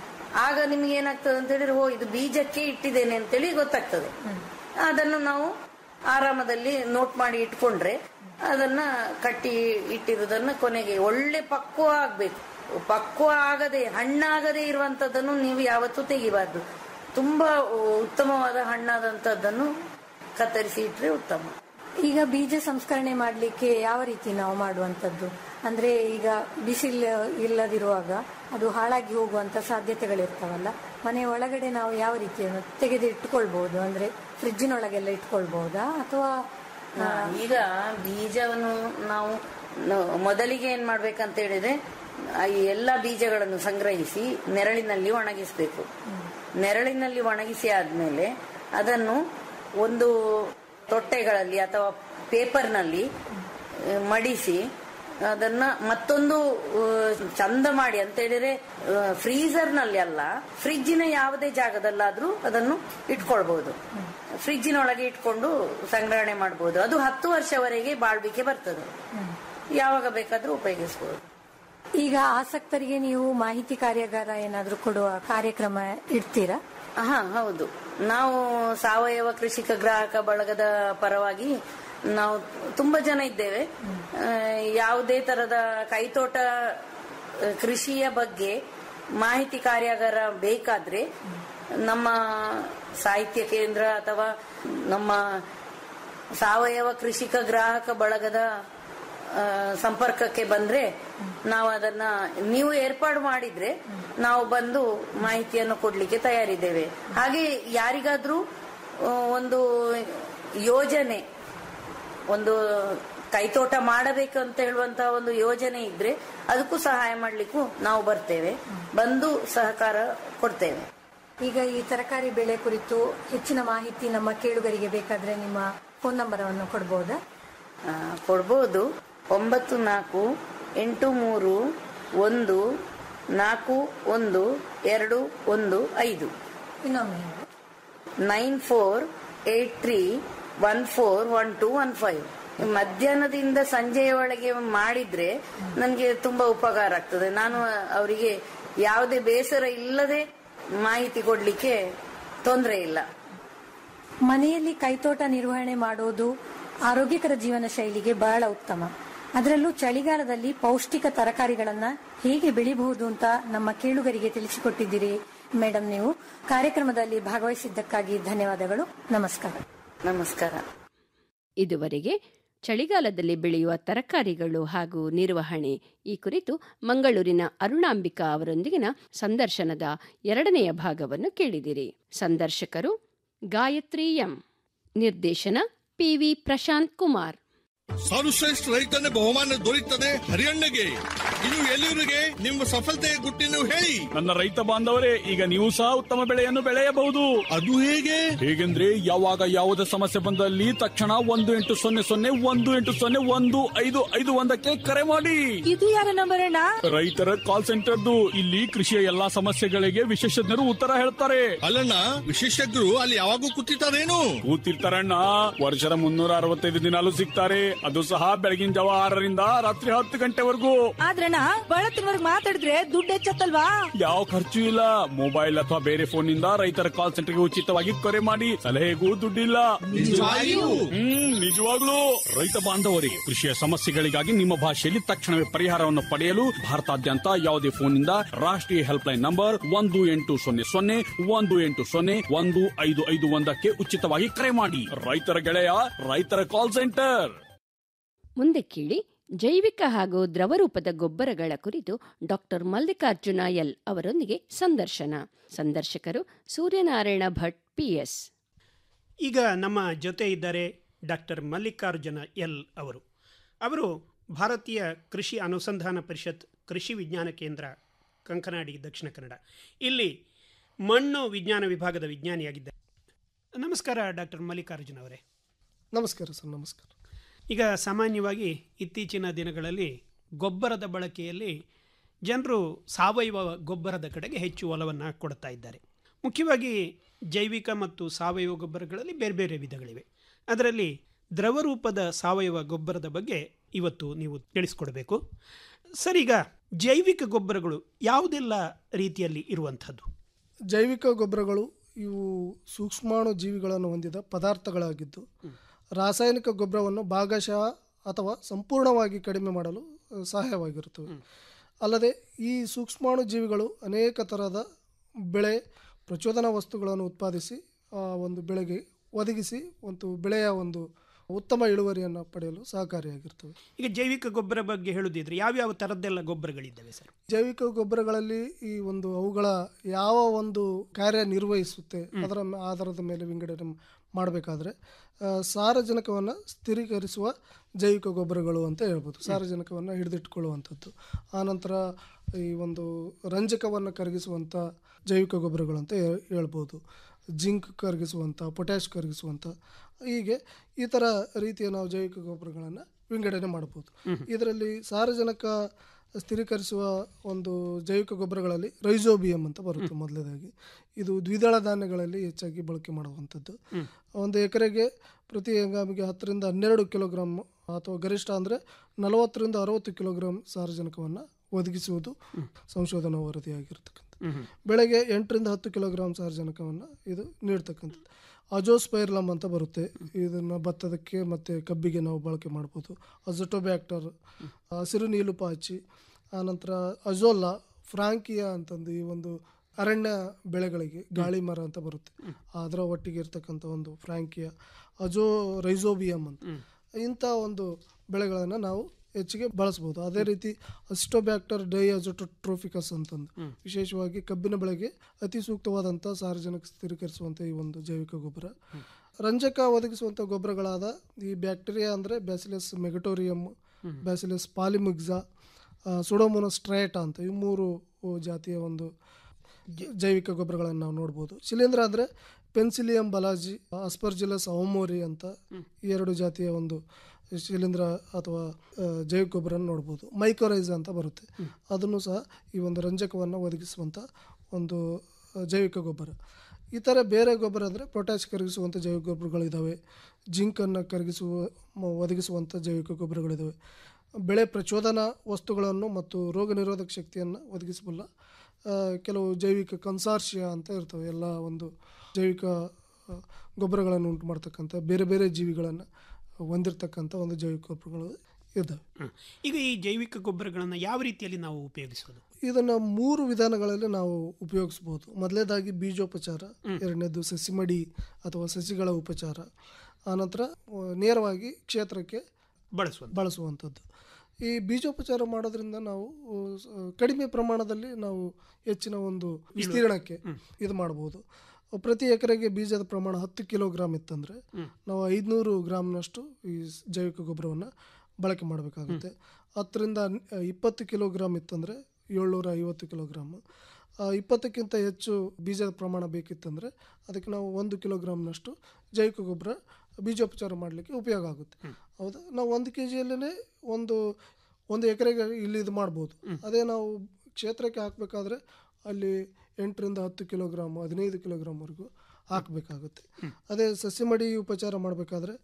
Speaker 8: ಆಗ ನಿಮ್ಗೆ ಏನಾಗ್ತದೆ ಅಂತ ಹೇಳಿದ್ರೆ ಓ ಇದು ಬೀಜಕ್ಕೆ ಇಟ್ಟಿದ್ದೇನೆ ಅಂತೇಳಿ ಗೊತ್ತಾಗ್ತದೆ ಅದನ್ನು ನಾವು ಆರಾಮದಲ್ಲಿ ನೋಟ್ ಮಾಡಿ ಇಟ್ಕೊಂಡ್ರೆ ಅದನ್ನ ಕಟ್ಟಿ ಇಟ್ಟಿರುವುದನ್ನ ಕೊನೆಗೆ ಒಳ್ಳೆ ಪಕ್ವ ಆಗ್ಬೇಕು ಪಕ್ವ ಆಗದೆ ಹಣ್ಣಾಗದೆ ಇರುವಂತದ್ದನ್ನು ನೀವು ಯಾವತ್ತೂ ತೆಗಿಬಾರ್ದು ತುಂಬಾ ಉತ್ತಮವಾದ ಹಣ್ಣಾದಂತದ್ದನ್ನು ಕತ್ತರಿಸಿ ಇಟ್ರೆ ಉತ್ತಮ
Speaker 7: ಈಗ ಬೀಜ ಸಂಸ್ಕರಣೆ ಮಾಡಲಿಕ್ಕೆ ಯಾವ ರೀತಿ ನಾವು ಮಾಡುವಂತದ್ದು ಅಂದ್ರೆ ಈಗ ಬಿಸಿಲು ಇಲ್ಲದಿರುವಾಗ ಅದು ಹಾಳಾಗಿ ಹೋಗುವಂತ ಸಾಧ್ಯತೆಗಳಿರ್ತಾವಲ್ಲ ಮನೆ ಒಳಗಡೆ ನಾವು ಯಾವ ರೀತಿಯನ್ನು ತೆಗೆದು ಇಟ್ಕೊಳ್ಬಹುದು ಅಂದ್ರೆ ಫ್ರಿಜ್ಜಿನೊಳಗೆಲ್ಲ ಇಟ್ಕೊಳ್ಬಹುದಾ ಅಥವಾ
Speaker 8: ಹಾ, ಈಗ ಬೀಜವನ್ನು ನಾವು ನ- ಮೊದಲಿಗೆ ಏನ್ ಮಾಡ್ಬೇಕಂತ ಹೇಳಿದ್ರೆ ಆ ಈ ಎಲ್ಲ ಬೀಜಗಳನ್ನು ಸಂಗ್ರಹಿಸಿ ನೆರಳಿನಲ್ಲಿ ಒಣಗಿಸಬೇಕು ನೆರಳಿನಲ್ಲಿ ಒಣಗಿಸಿ ಆದ್ಮೇಲೆ ಅದನ್ನು ಒಂದು ತೊಟ್ಟೆಗಳಲ್ಲಿ ಅಥವಾ ಪೇಪರ್ನಲ್ಲಿ ಆ, ಮಡಿಸಿ ಅದನ್ನ ಮತ್ತೊಂದು ಆ, ಚಂದ ಮಾಡಿ ಅಂತ ಹೇಳಿದ್ರೆ ಫ್ರೀಸರ್ ನಲ್ಲಿ ಅಲ್ಲ ಫ್ರಿಜ್ಜಿನ ಯಾವುದೇ ಜಾಗದಲ್ಲಾದ್ರೂ ಅದನ್ನು ಇಟ್ಕೊಳ್ಬಹುದು ಫ್ರಿಜ್ಜಿನೊಳಗೆ ಇಟ್ಕೊಂಡು ಸಂಗ್ರಹಣೆ ಮಾಡಬಹುದು ಅದು ಹತ್ತು ವರ್ಷವರೆಗೆ ಬಾಳ್ವಿಕೆ ಬರ್ತದೆ ಯಾವಾಗ ಬೇಕಾದ್ರೂ ಉಪಯೋಗಿಸಬಹುದು
Speaker 7: ಈಗ ಆಸಕ್ತರಿಗೆ ನೀವು ಮಾಹಿತಿ ಕಾರ್ಯಾಗಾರ ಏನಾದ್ರೂ ಕೊಡುವ ಕಾರ್ಯಕ್ರಮ ಇಡ್ತೀರಾ
Speaker 8: ಹಾ ಹೌದು ನಾವು ಸಾವಯವ ಕೃಷಿಕ ಗ್ರಾಹಕ ಬಳಗದ ಪರವಾಗಿ ನಾವು ತುಂಬಾ ಜನ ಇದ್ದೇವೆ ಆ, ಯಾವುದೇ ತರದ ಕೈತೋಟ ಆ, ಕೃಷಿಯ ಬಗ್ಗೆ ಮಾಹಿತಿ ಕಾರ್ಯಾಗಾರ ಬೇಕಾದ್ರೆ ನಮ್ಮ ಸಾಹಿತ್ಯ ಕೇಂದ್ರ ಅಥವಾ ನಮ್ಮ ಸಾವಯವ ಕೃಷಿಕ ಗ್ರಾಹಕ ಬಳಗದ ಆ, ಸಂಪರ್ಕಕ್ಕೆ ಬಂದ್ರೆ ನಾವು ಅದನ್ನ ನೀವು ಏರ್ಪಾಡು ಮಾಡಿದ್ರೆ ನಾವು ಬಂದು ಮಾಹಿತಿಯನ್ನು ಕೊಡ್ಲಿಕ್ಕೆ ತಯಾರಿದ್ದೇವೆ ಹಾಗೆ ಯಾರಿಗಾದ್ರೂ ಆ, ಒಂದು ಯೋಜನೆ ಒಂದು ಕೈತೋಟ ಮಾಡಬೇಕು ಅಂತ ಹೇಳುವಂತಹ ಒಂದು ಯೋಜನೆ ಇದ್ರೆ ಅದಕ್ಕೂ ಸಹಾಯ ಮಾಡ್ಲಿಕ್ಕೂ ನಾವು ಬರ್ತೇವೆ ಬಂದು ಸಹಕಾರ ಕೊಡ್ತೇವೆ
Speaker 7: ಈಗ ಈ ತರಕಾರಿ ಬೆಳೆ ಕುರಿತು ಹೆಚ್ಚಿನ ಮಾಹಿತಿ ನಮ್ಮ ಕೇಳುಗರಿಗೆ ಬೇಕಾದ್ರೆ ನಿಮ್ಮ ಫೋನ್ ನಂಬರ್ ಅನ್ನು ಕೊಡಬಹುದಾ
Speaker 8: ಆ, ಕೊಡ್ಬೋದು ಒಂಬತ್ತು ನಾಲ್ಕು ಎಂಟು ಮೂರು ಒಂದು ನಾಲ್ಕು ಒಂದು ಎರಡು ಒಂದು ಐದು
Speaker 7: ಇನ್ನೊಮ್ಮೆ ಹೇಳಿ.
Speaker 8: Nine four eight three one four one two one five ಮಧ್ಯಾಹ್ನದಿಂದ ಸಂಜೆಯ ಒಳಗೆ ಮಾಡಿದ್ರೆ ನನಗೆ ತುಂಬಾ ಉಪಕಾರ ಆಗ್ತದೆ ನಾನು ಅವರಿಗೆ ಯಾವುದೇ ಬೇಸರ ಇಲ್ಲದೆ ಮಾಹಿತಿ ಕೊಡ್ಲಿಕ್ಕೆ ತೊಂದರೆ ಇಲ್ಲ
Speaker 7: ಮನೆಯಲ್ಲಿ ಕೈತೋಟ ನಿರ್ವಹಣೆ ಮಾಡೋದು ಆರೋಗ್ಯಕರ ಜೀವನ ಶೈಲಿಗೆ ಬಹಳ ಉತ್ತಮ ಅದರಲ್ಲೂ ಚಳಿಗಾಲದಲ್ಲಿ ಪೌಷ್ಟಿಕ ತರಕಾರಿಗಳನ್ನ ಹೇಗೆ ಬೆಳಿಬಹುದು ಅಂತ ನಮ್ಮ ಕೇಳುಗರಿಗೆ ತಿಳಿಸಿಕೊಟ್ಟಿದ್ದೀರಿ ಮೇಡಮ್ ನೀವು ಕಾರ್ಯಕ್ರಮದಲ್ಲಿ ಭಾಗವಹಿಸಿದ್ದಕ್ಕಾಗಿ ಧನ್ಯವಾದಗಳು ನಮಸ್ಕಾರ
Speaker 8: ನಮಸ್ಕಾರ
Speaker 2: ಇದುವರೆಗೆ ಚಳಿಗಾಲದಲ್ಲಿ ಬೆಳೆಯುವ ತರಕಾರಿಗಳು ಹಾಗೂ ನಿರ್ವಹಣೆ ಈ ಕುರಿತು ಮಂಗಳೂರಿನ ಅರುಣಾಂಬಿಕಾ ಅವರೊಂದಿಗಿನ ಸಂದರ್ಶನದ ಎರಡನೆಯ ಭಾಗವನ್ನು ಕೇಳಿದಿರಿ ಸಂದರ್ಶಕರು ಗಾಯತ್ರಿ ಎಂ ನಿರ್ದೇಶನ ಪಿವಿ ಪ್ರಶಾಂತ್ ಕುಮಾರ್
Speaker 9: ಸರ್ವಶ್ರೇಷ್ಠ ರೈತನ ಬಹುಮಾನ ದೊರೆಯುತ್ತದೆ ಹರಿಯಣ್ಣಗೆ ಇದು ಎಲ್ಲರಿಗೆ ನಿಮ್ಮ ಸಫಲತೆಯ ಗುಟ್ಟಿನ ಹೇಳಿ
Speaker 10: ನನ್ನ ರೈತ ಬಾಂಧವರೇ ಈಗ ನೀವು ಸಹ ಉತ್ತಮ ಬೆಳೆಯನ್ನು ಬೆಳೆಯಬಹುದು
Speaker 9: ಅದು ಹೇಗೆ
Speaker 10: ಹೇಗೆಂದ್ರೆ ಯಾವಾಗ ಯಾವುದೇ ಸಮಸ್ಯೆ ಬಂದಲ್ಲಿ ತಕ್ಷಣ ಒಂದು ಎಂಟು ಸೊನ್ನೆ ಸೊನ್ನೆ ಒಂದು ಎಂಟು ಸೊನ್ನೆ ಒಂದು ಐದು ಐದು ಒಂದಕ್ಕೆ ಕರೆ ಮಾಡಿ
Speaker 6: ಇದು ಯಾರ ನಂಬರ್ ಅಣ್ಣ
Speaker 10: ರೈತರ ಕಾಲ್ ಸೆಂಟರ್ದು ಇಲ್ಲಿ ಕೃಷಿಯ ಎಲ್ಲಾ ಸಮಸ್ಯೆಗಳಿಗೆ ವಿಶೇಷಜ್ಞರು ಉತ್ತರ ಹೇಳ್ತಾರೆ
Speaker 9: ಅಲ್ಲಣ್ಣ ವಿಶೇಷಜ್ಞರು ಅಲ್ಲಿ ಯಾವಾಗೂ ಕೂತಿರ್ತಾರೇನು
Speaker 10: ಕೂತಿರ್ತಾರಣ್ಣ ವರ್ಷದ ಮುನ್ನೂರ ಅರವತ್ತೈದು ದಿನಾಲು ಸಿಗ್ತಾರೆ ಅದು ಸಹ ಬೆಳಗಿನ ಜಾವ ಆರರಿಂದ ರಾತ್ರಿ ಹತ್ತು ಗಂಟೆವರೆಗೂ
Speaker 6: ಆದ್ರಣ್ಣ ಬಳತ್ತಿನವರ್ಗ್ ಮಾತಾಡಿದ್ರೆ ದುಡ್ಡು ಹೆಚ್ಚತ್ತಲ್ವಾ
Speaker 10: ಯಾವ ಖರ್ಚು ಇಲ್ಲ ಮೊಬೈಲ್ ಅಥವಾ ಬೇರೆ ಫೋನ್ ನಿಂದ ರೈತರ ಕಾಲ್ ಸೆಂಟರ್ಗೆ ಉಚಿತವಾಗಿ ಕರೆ ಮಾಡಿ ಸಲಹೆಗೂ ದುಡ್ಡಿಲ್ಲ
Speaker 9: ನಿಜವಾಗಿಯೂ?
Speaker 10: ಹ್ಮ್ ನಿಜವಾಗ್ಲೂ ರೈತ ಬಾಂಧವರಿಗೆ ಕೃಷಿಯ ಸಮಸ್ಯೆಗಳಿಗಾಗಿ ನಿಮ್ಮ ಭಾಷೆಯಲ್ಲಿ ತಕ್ಷಣವೇ ಪರಿಹಾರವನ್ನು ಪಡೆಯಲು ಭಾರತಾದ್ಯಂತ ಯಾವುದೇ ಫೋನ್ನಿಂದ ರಾಷ್ಟ್ರೀಯ ಹೆಲ್ಪ್ ಲೈನ್ ನಂಬರ್ ಒಂದು ಎಂಟು ಸೊನ್ನೆ ಸೊನ್ನೆ ಒಂದು ಎಂಟು ಸೊನ್ನೆ ಒಂದು ಐದು ಐದು ಒಂದಕ್ಕೆ ಉಚಿತವಾಗಿ ಕರೆ ಮಾಡಿ ರೈತರ ಗೆಳೆಯ ರೈತರ ಕಾಲ್ ಸೆಂಟರ್
Speaker 2: ಮುಂದೆ ಕೇಳಿ ಜೈವಿಕ ಹಾಗೂ ದ್ರವರೂಪದ ಗೊಬ್ಬರಗಳ ಕುರಿತು ಡಾಕ್ಟರ್ ಮಲ್ಲಿಕಾರ್ಜುನ ಎಲ್ ಅವರೊಂದಿಗೆ ಸಂದರ್ಶನ ಸಂದರ್ಶಕರು ಸೂರ್ಯನಾರಾಯಣ ಭಟ್ ಪಿಎಸ್
Speaker 11: ಈಗ ನಮ್ಮ ಜೊತೆ ಇದ್ದಾರೆ ಡಾಕ್ಟರ್ ಮಲ್ಲಿಕಾರ್ಜುನ ಎಲ್ ಅವರು ಅವರು ಭಾರತೀಯ ಕೃಷಿ ಅನುಸಂಧಾನ ಪರಿಷತ್ ಕೃಷಿ ವಿಜ್ಞಾನ ಕೇಂದ್ರ ಕಂಕನಾಡಿ ದಕ್ಷಿಣ ಕನ್ನಡ ಇಲ್ಲಿ ಮಣ್ಣು ವಿಜ್ಞಾನ ವಿಭಾಗದ ವಿಜ್ಞಾನಿಯಾಗಿದ್ದಾರೆ ನಮಸ್ಕಾರ ಡಾಕ್ಟರ್ ಮಲ್ಲಿಕಾರ್ಜುನ ಅವರೇ
Speaker 12: ನಮಸ್ಕಾರ ಸರ್ ನಮಸ್ಕಾರ
Speaker 11: ಈಗ ಸಾಮಾನ್ಯವಾಗಿ ಇತ್ತೀಚಿನ ದಿನಗಳಲ್ಲಿ ಗೊಬ್ಬರದ ಬಳಕೆಯಲ್ಲಿ ಜನರು ಸಾವಯವ ಗೊಬ್ಬರದ ಕಡೆಗೆ ಹೆಚ್ಚು ಒಲವನ್ನು ಕೊಡ್ತಾ ಇದ್ದಾರೆ ಮುಖ್ಯವಾಗಿ ಜೈವಿಕ ಮತ್ತು ಸಾವಯವ ಗೊಬ್ಬರಗಳಲ್ಲಿ ಬೇರೆ ಬೇರೆ ವಿಧಗಳಿವೆ ಅದರಲ್ಲಿ ದ್ರವರೂಪದ ಸಾವಯವ ಗೊಬ್ಬರದ ಬಗ್ಗೆ ಇವತ್ತು ನೀವು ತಿಳಿಸ್ಕೊಡ್ಬೇಕು ಸರ್ ಈಗ ಜೈವಿಕ ಗೊಬ್ಬರಗಳು ಯಾವುದೆಲ್ಲ ರೀತಿಯಲ್ಲಿ ಇರುವಂಥದ್ದು
Speaker 12: ಜೈವಿಕ ಗೊಬ್ಬರಗಳು ಇವು ಸೂಕ್ಷ್ಮಾಣು ಜೀವಿಗಳನ್ನು ಹೊಂದಿದ ಪದಾರ್ಥಗಳಾಗಿದ್ದು ರಾಸಾಯನಿಕ ಗೊಬ್ಬರವನ್ನು ಭಾಗಶಃ ಅಥವಾ ಸಂಪೂರ್ಣವಾಗಿ ಕಡಿಮೆ ಮಾಡಲು ಅಹ್, ಸಹಾಯವಾಗಿರುತ್ತವೆ ಅಲ್ಲದೆ ಈ ಸೂಕ್ಷ್ಮಾಣು ಜೀವಿಗಳು ಅನೇಕ ಥರದ ಬೆಳೆ ಪ್ರಚೋದನಾ ವಸ್ತುಗಳನ್ನು ಉತ್ಪಾದಿಸಿ ಆ ಒಂದು ಬೆಳೆಗೆ ಒದಗಿಸಿ ಒಂದು ಬೆಳೆಯ ಒಂದು ಉತ್ತಮ ಇಳುವರಿಯನ್ನು ಪಡೆಯಲು ಸಹಕಾರಿಯಾಗಿರ್ತವೆ
Speaker 11: ಈಗ ಜೈವಿಕ ಗೊಬ್ಬರ ಬಗ್ಗೆ ಹೇಳುದಿದ್ರೆ ಯಾವ್ಯಾವ ಥರದ್ದೆಲ್ಲ ಗೊಬ್ಬರಗಳಿದ್ದಾವೆ ಸರ್
Speaker 12: ಜೈವಿಕ ಗೊಬ್ಬರಗಳಲ್ಲಿ ಈ ಒಂದು ಅವುಗಳ ಯಾವ ಒಂದು ಕಾರ್ಯ ನಿರ್ವಹಿಸುತ್ತೆ ಅದರ ಮ- ಆಧಾರದ ಮೇಲೆ ವಿಂಗಡಣೆ ಮಾಡಬೇಕಾದ್ರೆ ಸಾರಜನಕವನ್ನು ಸ್ಥಿರೀಕರಿಸುವ ಜೈವಿಕ ಗೊಬ್ಬರಗಳು ಅಂತ ಹೇಳ್ಬೋದು ಸಾರಜನಕವನ್ನು ಹಿಡಿದಿಟ್ಕೊಳ್ಳುವಂಥದ್ದು ಆನಂತರ ಈ ಒಂದು ರಂಜಕವನ್ನು ಕರಗಿಸುವಂಥ ಜೈವಿಕ ಗೊಬ್ಬರಗಳು ಅಂತ ಹೇ- ಹೇಳ್ಬೋದು ಜಿಂಕ್ ಕರಗಿಸುವಂಥ ಪೊಟ್ಯಾಶ್ ಕರಗಿಸುವಂಥ ಹೀಗೆ ಈ ಥರ ರೀತಿಯ ನಾವು ಜೈವಿಕ ಗೊಬ್ಬರಗಳನ್ನು ವಿಂಗಡಣೆ ಮಾಡ್ಬೋದು ಇದರಲ್ಲಿ ಸಾರಜನಕ ಸ್ಥಿರೀಕರಿಸುವ ಒಂದು ಜೈವಿಕ ಗೊಬ್ಬರಗಳಲ್ಲಿ ರೈಸೋಬಿಯಂ ಅಂತ ಬರುತ್ತೆ ಮೊದಲನೇದಾಗಿ ಇದು ದ್ವಿದಳ ಧಾನ್ಯಗಳಲ್ಲಿ ಹೆಚ್ಚಾಗಿ ಬಳಕೆ ಮಾಡುವಂಥದ್ದು ಒಂದು ಎಕರೆಗೆ ಪ್ರತಿ ಹಂಗಾಮಿಗೆ ಹತ್ತರಿಂದ ಹನ್ನೆರಡು ಕಿಲೋಗ್ರಾಮ್ ಅಥವಾ ಗರಿಷ್ಠ ಅಂದರೆ ನಲವತ್ತರಿಂದ ಅರವತ್ತು ಕಿಲೋಗ್ರಾಮ್ ಸಾರಜನಕವನ್ನು ಒದಗಿಸುವುದು ಸಂಶೋಧನಾ ವರದಿಯಾಗಿರ್ತಕ್ಕಂಥ ಬೆಳೆಗೆ ಎಂಟರಿಂದ ಹತ್ತು ಕಿಲೋಗ್ರಾಮ್ ಸಾರಜನಕವನ್ನು ಇದು ನೀಡ್ತಕ್ಕಂಥದ್ದು ಅಜೋಸ್ಪೈರ್ಲಮ್ ಅಂತ ಬರುತ್ತೆ ಇದನ್ನು ಭತ್ತದಕ್ಕೆ ಮತ್ತು ಕಬ್ಬಿಗೆ ನಾವು ಬಳಕೆ ಮಾಡ್ಬೋದು ಅಜಟೋಬ್ಯಾಕ್ಟರ್ ಹಸಿರು ನೀಲು ಪಾಚಿ ಆನಂತರ ಅಜೋಲಾ ಫ್ರಾಂಕಿಯಾ ಅಂತಂದು ಈ ಒಂದು ಅರಣ್ಯ ಬೆಳೆಗಳಿಗೆ ಗಾಳಿ ಮರ ಅಂತ ಬರುತ್ತೆ ಅದರ ಒಟ್ಟಿಗೆ ಇರ್ತಕ್ಕಂಥ ಒಂದು ಫ್ರಾಂಕಿಯಾ ಅಜೋ ರೈಸೋಬಿಯಂ ಅಂತ ಇಂಥ ಒಂದು ಬೆಳೆಗಳನ್ನು ನಾವು ಹೆಚ್ಚಿಗೆ ಬಳಸ್ಬೋದು ಅದೇ ರೀತಿ ಅಸ್ಟೋಬ್ಯಾಕ್ಟರ್ ಡೈ ಅಜೋಟೋಟ್ರೋಫಿಕಸ್ ಅಂತಂದು ವಿಶೇಷವಾಗಿ ಕಬ್ಬಿನ ಬೆಳೆಗೆ ಅತಿ ಸೂಕ್ತವಾದಂಥ ಸಾರ್ವಜನಿಕ ಸ್ಥಿರೀಕರಿಸುವಂಥ ಈ ಒಂದು ಜೈವಿಕ ಗೊಬ್ಬರ ರಂಜಕ ಒದಗಿಸುವಂಥ ಗೊಬ್ಬರಗಳಾದ ಈ ಬ್ಯಾಕ್ಟೀರಿಯಾ ಅಂದರೆ bacillus megaterium bacillus polymyxa pseudomonas striata ಅಂತ ಈ ಮೂರು ಜಾತಿಯ ಒಂದು ಜ- ಜೈವಿಕ ಗೊಬ್ಬರಗಳನ್ನು ನಾವು ನೋಡ್ಬೋದು ಶಿಲೀಂಧ್ರ ಅಂದರೆ ಪೆನ್ಸಿಲಿಯಂ ಬಲಾಜಿ ಅಸ್ಪರ್ಜಿಲಸ್ ಅವಮೋರಿ ಅಂತ ಈ ಎರಡು ಜಾತಿಯ ಒಂದು ಶಿಲೀಂಧ್ರ ಅಥವಾ ಆ, ಜೈವಿಕ ಗೊಬ್ಬರ ನೋಡ್ಬೋದು ಮೈಕೋರೈಸ್ ಅಂತ ಬರುತ್ತೆ ಅದನ್ನು ಸಹ ಈ ಒಂದು ರಂಜಕವನ್ನು ಒದಗಿಸುವಂಥ ಒಂದು ಆ, ಜೈವಿಕ ಗೊಬ್ಬರ ಈ ಥರ ಬೇರೆ ಗೊಬ್ಬರ ಅಂದರೆ ಪೊಟ್ಯಾಶ್ ಕರಗಿಸುವಂಥ ಜೈವಿಕ ಗೊಬ್ಬರಗಳಿದ್ದಾವೆ ಜಿಂಕನ್ನು ಕರಗಿಸುವ ಮ- ಒದಗಿಸುವಂಥ ಜೈವಿಕ ಗೊಬ್ಬರಗಳಿದ್ದಾವೆ ಬೆಳೆ ಪ್ರಚೋದನಾ ವಸ್ತುಗಳನ್ನು ಮತ್ತು ರೋಗ ನಿರೋಧಕ ಶಕ್ತಿಯನ್ನು ಒದಗಿಸಬಲ್ಲ ಆ, ಕೆಲವು ಜೈವಿಕ ಕನ್ಸಾರ್ಷಿಯ ಅಂತ ಇರ್ತವೆ ಎಲ್ಲ ಒಂದು ಜೈವಿಕ ಆ, ಗೊಬ್ಬರಗಳನ್ನು ಉಂಟು ಮಾಡ್ತಕ್ಕಂಥ ಬೇರೆ ಬೇರೆ ಜೀವಿಗಳನ್ನು ಹೊಂದಿರತಕ್ಕಂಥ ಒಂದು ಜೈವಿಕ ಗೊಬ್ಬರಗಳು ಇದ್ದಾವೆ
Speaker 11: ಹ. ಈಗ ಈ ಜೈವಿಕ ಗೊಬ್ಬರಗಳನ್ನು ಯಾವ ರೀತಿಯಲ್ಲಿ ನಾವು ಉಪಯೋಗಿಸೋದು
Speaker 12: ಇದನ್ನು ಮೂರು ವಿಧಾನಗಳಲ್ಲಿ ನಾವು ಉಪಯೋಗಿಸ್ಬೋದು ಮೊದಲನೇದಾಗಿ ಬೀಜೋಪಚಾರ ಎರಡನೇದು ಸಸಿಮಡಿ ಅಥವಾ ಸಸಿಗಳ ಉಪಚಾರ ಆನಂತರ ಆ, ನೇರವಾಗಿ ಕ್ಷೇತ್ರಕ್ಕೆ
Speaker 11: ಬಳಸುವಂಥ
Speaker 12: ಬಳಸುವಂಥದ್ದು ಈ ಬೀಜೋಪಚಾರ ಮಾಡೋದ್ರಿಂದ ನಾವು ಆ, ಸ- ಕಡಿಮೆ ಪ್ರಮಾಣದಲ್ಲಿ ನಾವು ಹೆಚ್ಚಿನ ಒಂದು ವಿಸ್ತೀರ್ಣಕ್ಕೆ ಇದು ಮಾಡ್ಬೋದು ಪ್ರತಿ ಎಕರೆಗೆ ಬೀಜದ ಪ್ರಮಾಣ ಹತ್ತು ಕಿಲೋಗ್ರಾಮ್ ಇತ್ತಂದರೆ ನಾವು ಐದುನೂರು ಗ್ರಾಮ್ನಷ್ಟು ಈ ಸ್- ಜೈವಿಕ ಗೊಬ್ಬರವನ್ನು ಬಳಕೆ ಮಾಡಬೇಕಾಗುತ್ತೆ ಹತ್ತರಿಂದ ಹನ್- ಇಪ್ಪತ್ತು ಕಿಲೋಗ್ರಾಮ್ ಇತ್ತಂದರೆ ಏಳ್ನೂರ ಐವತ್ತು ಕಿಲೋಗ್ರಾಮ್ ಆ, ಇಪ್ಪತ್ತಕ್ಕಿಂತ ಹೆಚ್ಚು ಬೀಜದ ಪ್ರಮಾಣ ಬೇಕಿತ್ತಂದರೆ ಅದಕ್ಕೆ ನಾವು ಒಂದು ಕಿಲೋಗ್ರಾಮ್ನಷ್ಟು ಜೈವಿಕ ಗೊಬ್ಬರ ಬೀಜೋಪಚಾರ ಮಾಡಲಿಕ್ಕೆ ಉಪಯೋಗ ಆಗುತ್ತೆ ಹೌದಾ ನಾವು ಒಂದು ಕೆ ಜಿಯಲ್ಲೇ ಒಂದು ಒಂದು ಎಕರೆಗೆ ಇಲ್ಲಿ ಇದು ಮಾಡ್ಬೋದು ಅದೇ ನಾವು ಕ್ಷೇತ್ರಕ್ಕೆ ಹಾಕಬೇಕಾದ್ರೆ ಅಲ್ಲಿ ಎಂಟರಿಂದ ಹತ್ತು ಕಿಲೋಗ್ರಾಮ್ ಹದಿನೈದು ಕಿಲೋಗ್ರಾಮ್ವರೆಗೂ ಹಾಕಬೇಕಾಗುತ್ತೆ ಅದೇ ಸಸಿ ಮಡಿ ಉಪಚಾರ ಮಾಡಬೇಕಾದ್ರೆ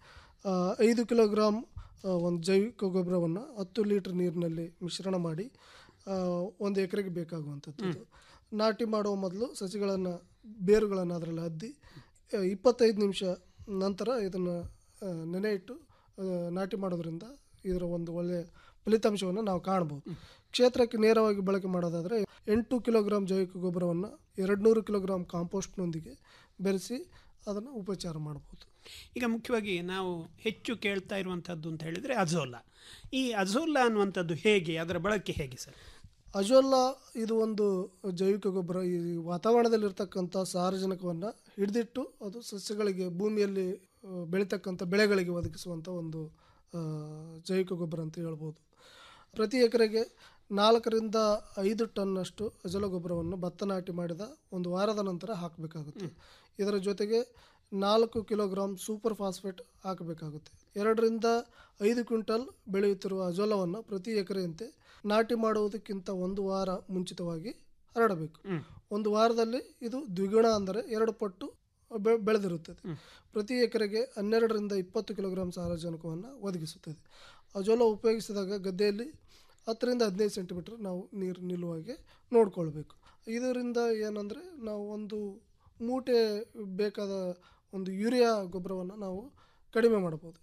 Speaker 12: ಐದು ಕಿಲೋಗ್ರಾಮ್ ಆ, ಒಂದು ಜೈವಿಕ ಗೊಬ್ಬರವನ್ನು ಹತ್ತು ಲೀಟ್ರ್ ನೀರಿನಲ್ಲಿ ಮಿಶ್ರಣ ಮಾಡಿ ಆ, ಒಂದು ಎಕರೆಗೆ ಬೇಕಾಗುವಂಥದ್ದು ಇದು. ನಾಟಿ ಮಾಡುವ ಮೊದಲು ಸಸಿಗಳನ್ನು ಬೇರುಗಳನ್ನು ಅದರಲ್ಲಿ ಅದ್ದಿ ಆ, ಇಪ್ಪತ್ತೈದು ನಿಮಿಷ ನಂತರ ಇದನ್ನು ನೆನೆ ಇಟ್ಟು ಆ, ನಾಟಿ ಮಾಡೋದ್ರಿಂದ ಇದರ ಒಂದು ಒಳ್ಳೆಯ ಫಲಿತಾಂಶವನ್ನು ನಾವು ಕಾಣ್ಬೋದು ಕ್ಷೇತ್ರಕ್ಕೆ ನೇರವಾಗಿ ಬಳಕೆ ಮಾಡೋದಾದರೆ ಎಂಟು ಕಿಲೋಗ್ರಾಮ್ ಜೈವಿಕ ಗೊಬ್ಬರವನ್ನು ಎರಡು ನೂರು ಕಿಲೋಗ್ರಾಮ್ ಕಾಂಪೋಸ್ಟ್ನೊಂದಿಗೆ ಬೆರೆಸಿ ಅದನ್ನು ಉಪಚಾರ ಮಾಡ್ಬೋದು
Speaker 11: ಈಗ ಮುಖ್ಯವಾಗಿ ನಾವು ಹೆಚ್ಚು ಕೇಳ್ತಾ ಇರುವಂಥದ್ದು ಅಂತ ಹೇಳಿದರೆ ಅಜೋಲಾ ಈ ಅಜೋಲಾ ಅನ್ನುವಂಥದ್ದು ಹೇಗೆ ಅದರ ಬಳಕೆ ಹೇಗೆ ಸರ್
Speaker 12: ಅಜೋಲ್ಲಾ ಇದು ಒಂದು ಜೈವಿಕ ಗೊಬ್ಬರ ಈ ವಾತಾವರಣದಲ್ಲಿರ್ತಕ್ಕಂಥ ಸಾರಜನಕವನ್ನು ಹಿಡಿದಿಟ್ಟು ಅದು ಸಸ್ಯಗಳಿಗೆ ಭೂಮಿಯಲ್ಲಿ ಆ, ಬೆಳೀತಕ್ಕಂಥ ಬೆಳೆಗಳಿಗೆ ಒದಗಿಸುವಂಥ ಒಂದು ಆ, ಜೈವಿಕ ಗೊಬ್ಬರ ಅಂತ ಹೇಳ್ಬೋದು ಪ್ರತಿ ಎಕರೆಗೆ ನಾಲ್ಕರಿಂದ ಐದು ಟನ್ನಷ್ಟು ಅಜಲ ಗೊಬ್ಬರವನ್ನು ಭತ್ತ ನಾಟಿ ಮಾಡಿದ ಒಂದು ವಾರದ ನಂತರ ಹಾಕಬೇಕಾಗುತ್ತೆ ಇದರ ಜೊತೆಗೆ ನಾಲ್ಕು ಕಿಲೋಗ್ರಾಮ್ ಸೂಪರ್ ಫಾಸ್ಫೇಟ್ ಹಾಕಬೇಕಾಗುತ್ತೆ ಎರಡರಿಂದ ಐದು ಕ್ವಿಂಟಲ್ ಬೆಳೆಯುತ್ತಿರುವ ಅಜೋಲವನ್ನು ಪ್ರತಿ ಎಕರೆಯಂತೆ ನಾಟಿ ಮಾಡುವುದಕ್ಕಿಂತ ಒಂದು ವಾರ ಮುಂಚಿತವಾಗಿ ಹರಡಬೇಕು ಒಂದು ವಾರದಲ್ಲಿ ಇದು ದ್ವಿಗುಣ ಅಂದರೆ ಎರಡು ಪಟ್ಟು ಬೆ ಬೆಳೆದಿರುತ್ತದೆ ಪ್ರತಿ ಎಕರೆಗೆ ಹನ್ನೆರಡರಿಂದ ಇಪ್ಪತ್ತು ಕಿಲೋಗ್ರಾಮ್ ಸಾರಜನಕವನ್ನು ಒದಗಿಸುತ್ತದೆ ಅಜೋಲ ಉಪಯೋಗಿಸಿದಾಗ ಗದ್ದೆಯಲ್ಲಿ ಹತ್ತರಿಂದ ಹದಿನೈದು ಸೆಂಟಿಮೀಟರ್ ನಾವು ನೀರು ನಿಲ್ಲುವಾಗೆ ನೋಡ್ಕೊಳ್ಬೇಕು ಇದರಿಂದ ಏನಂದರೆ ನಾವು ಒಂದು ಮೂಟೆ ಬೇಕಾದ ಒಂದು ಯೂರಿಯಾ ಗೊಬ್ಬರವನ್ನು ನಾವು ಕಡಿಮೆ ಮಾಡ್ಬೋದು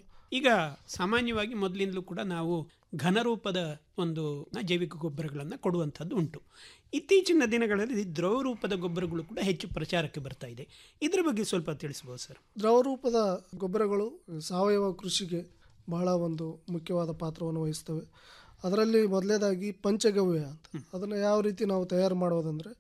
Speaker 11: ಈಗ ಸಾಮಾನ್ಯವಾಗಿ ಮೊದಲಿಂದಲೂ ಕೂಡ ನಾವು ಘನರೂಪದ ಒಂದು ಜೈವಿಕ ಗೊಬ್ಬರಗಳನ್ನು ಕೊಡುವಂಥದ್ದು ಉಂಟು ಇತ್ತೀಚಿನ ದಿನಗಳಲ್ಲಿ ದ್ರವ ರೂಪದ ಗೊಬ್ಬರಗಳು ಕೂಡ ಹೆಚ್ಚು ಪ್ರಚಾರಕ್ಕೆ ಬರ್ತಾ ಇದೆ ಇದರ ಬಗ್ಗೆ ಸ್ವಲ್ಪ ತಿಳಿಸ್ಬೋದು ಸರ್
Speaker 12: ದ್ರವರೂಪದ ಗೊಬ್ಬರಗಳು ಸಾವಯವ ಕೃಷಿಗೆ ಬಹಳ ಒಂದು ಮುಖ್ಯವಾದ ಪಾತ್ರವನ್ನು ವಹಿಸ್ತವೆ ಅದರಲ್ಲಿ ಮೊದಲನೇದಾಗಿ ಪಂಚಗವ್ಯ ಅಂತ ಅದನ್ನು ಯಾವ ರೀತಿ ನಾವು ತಯಾರು ಮಾಡೋದಂದರೆ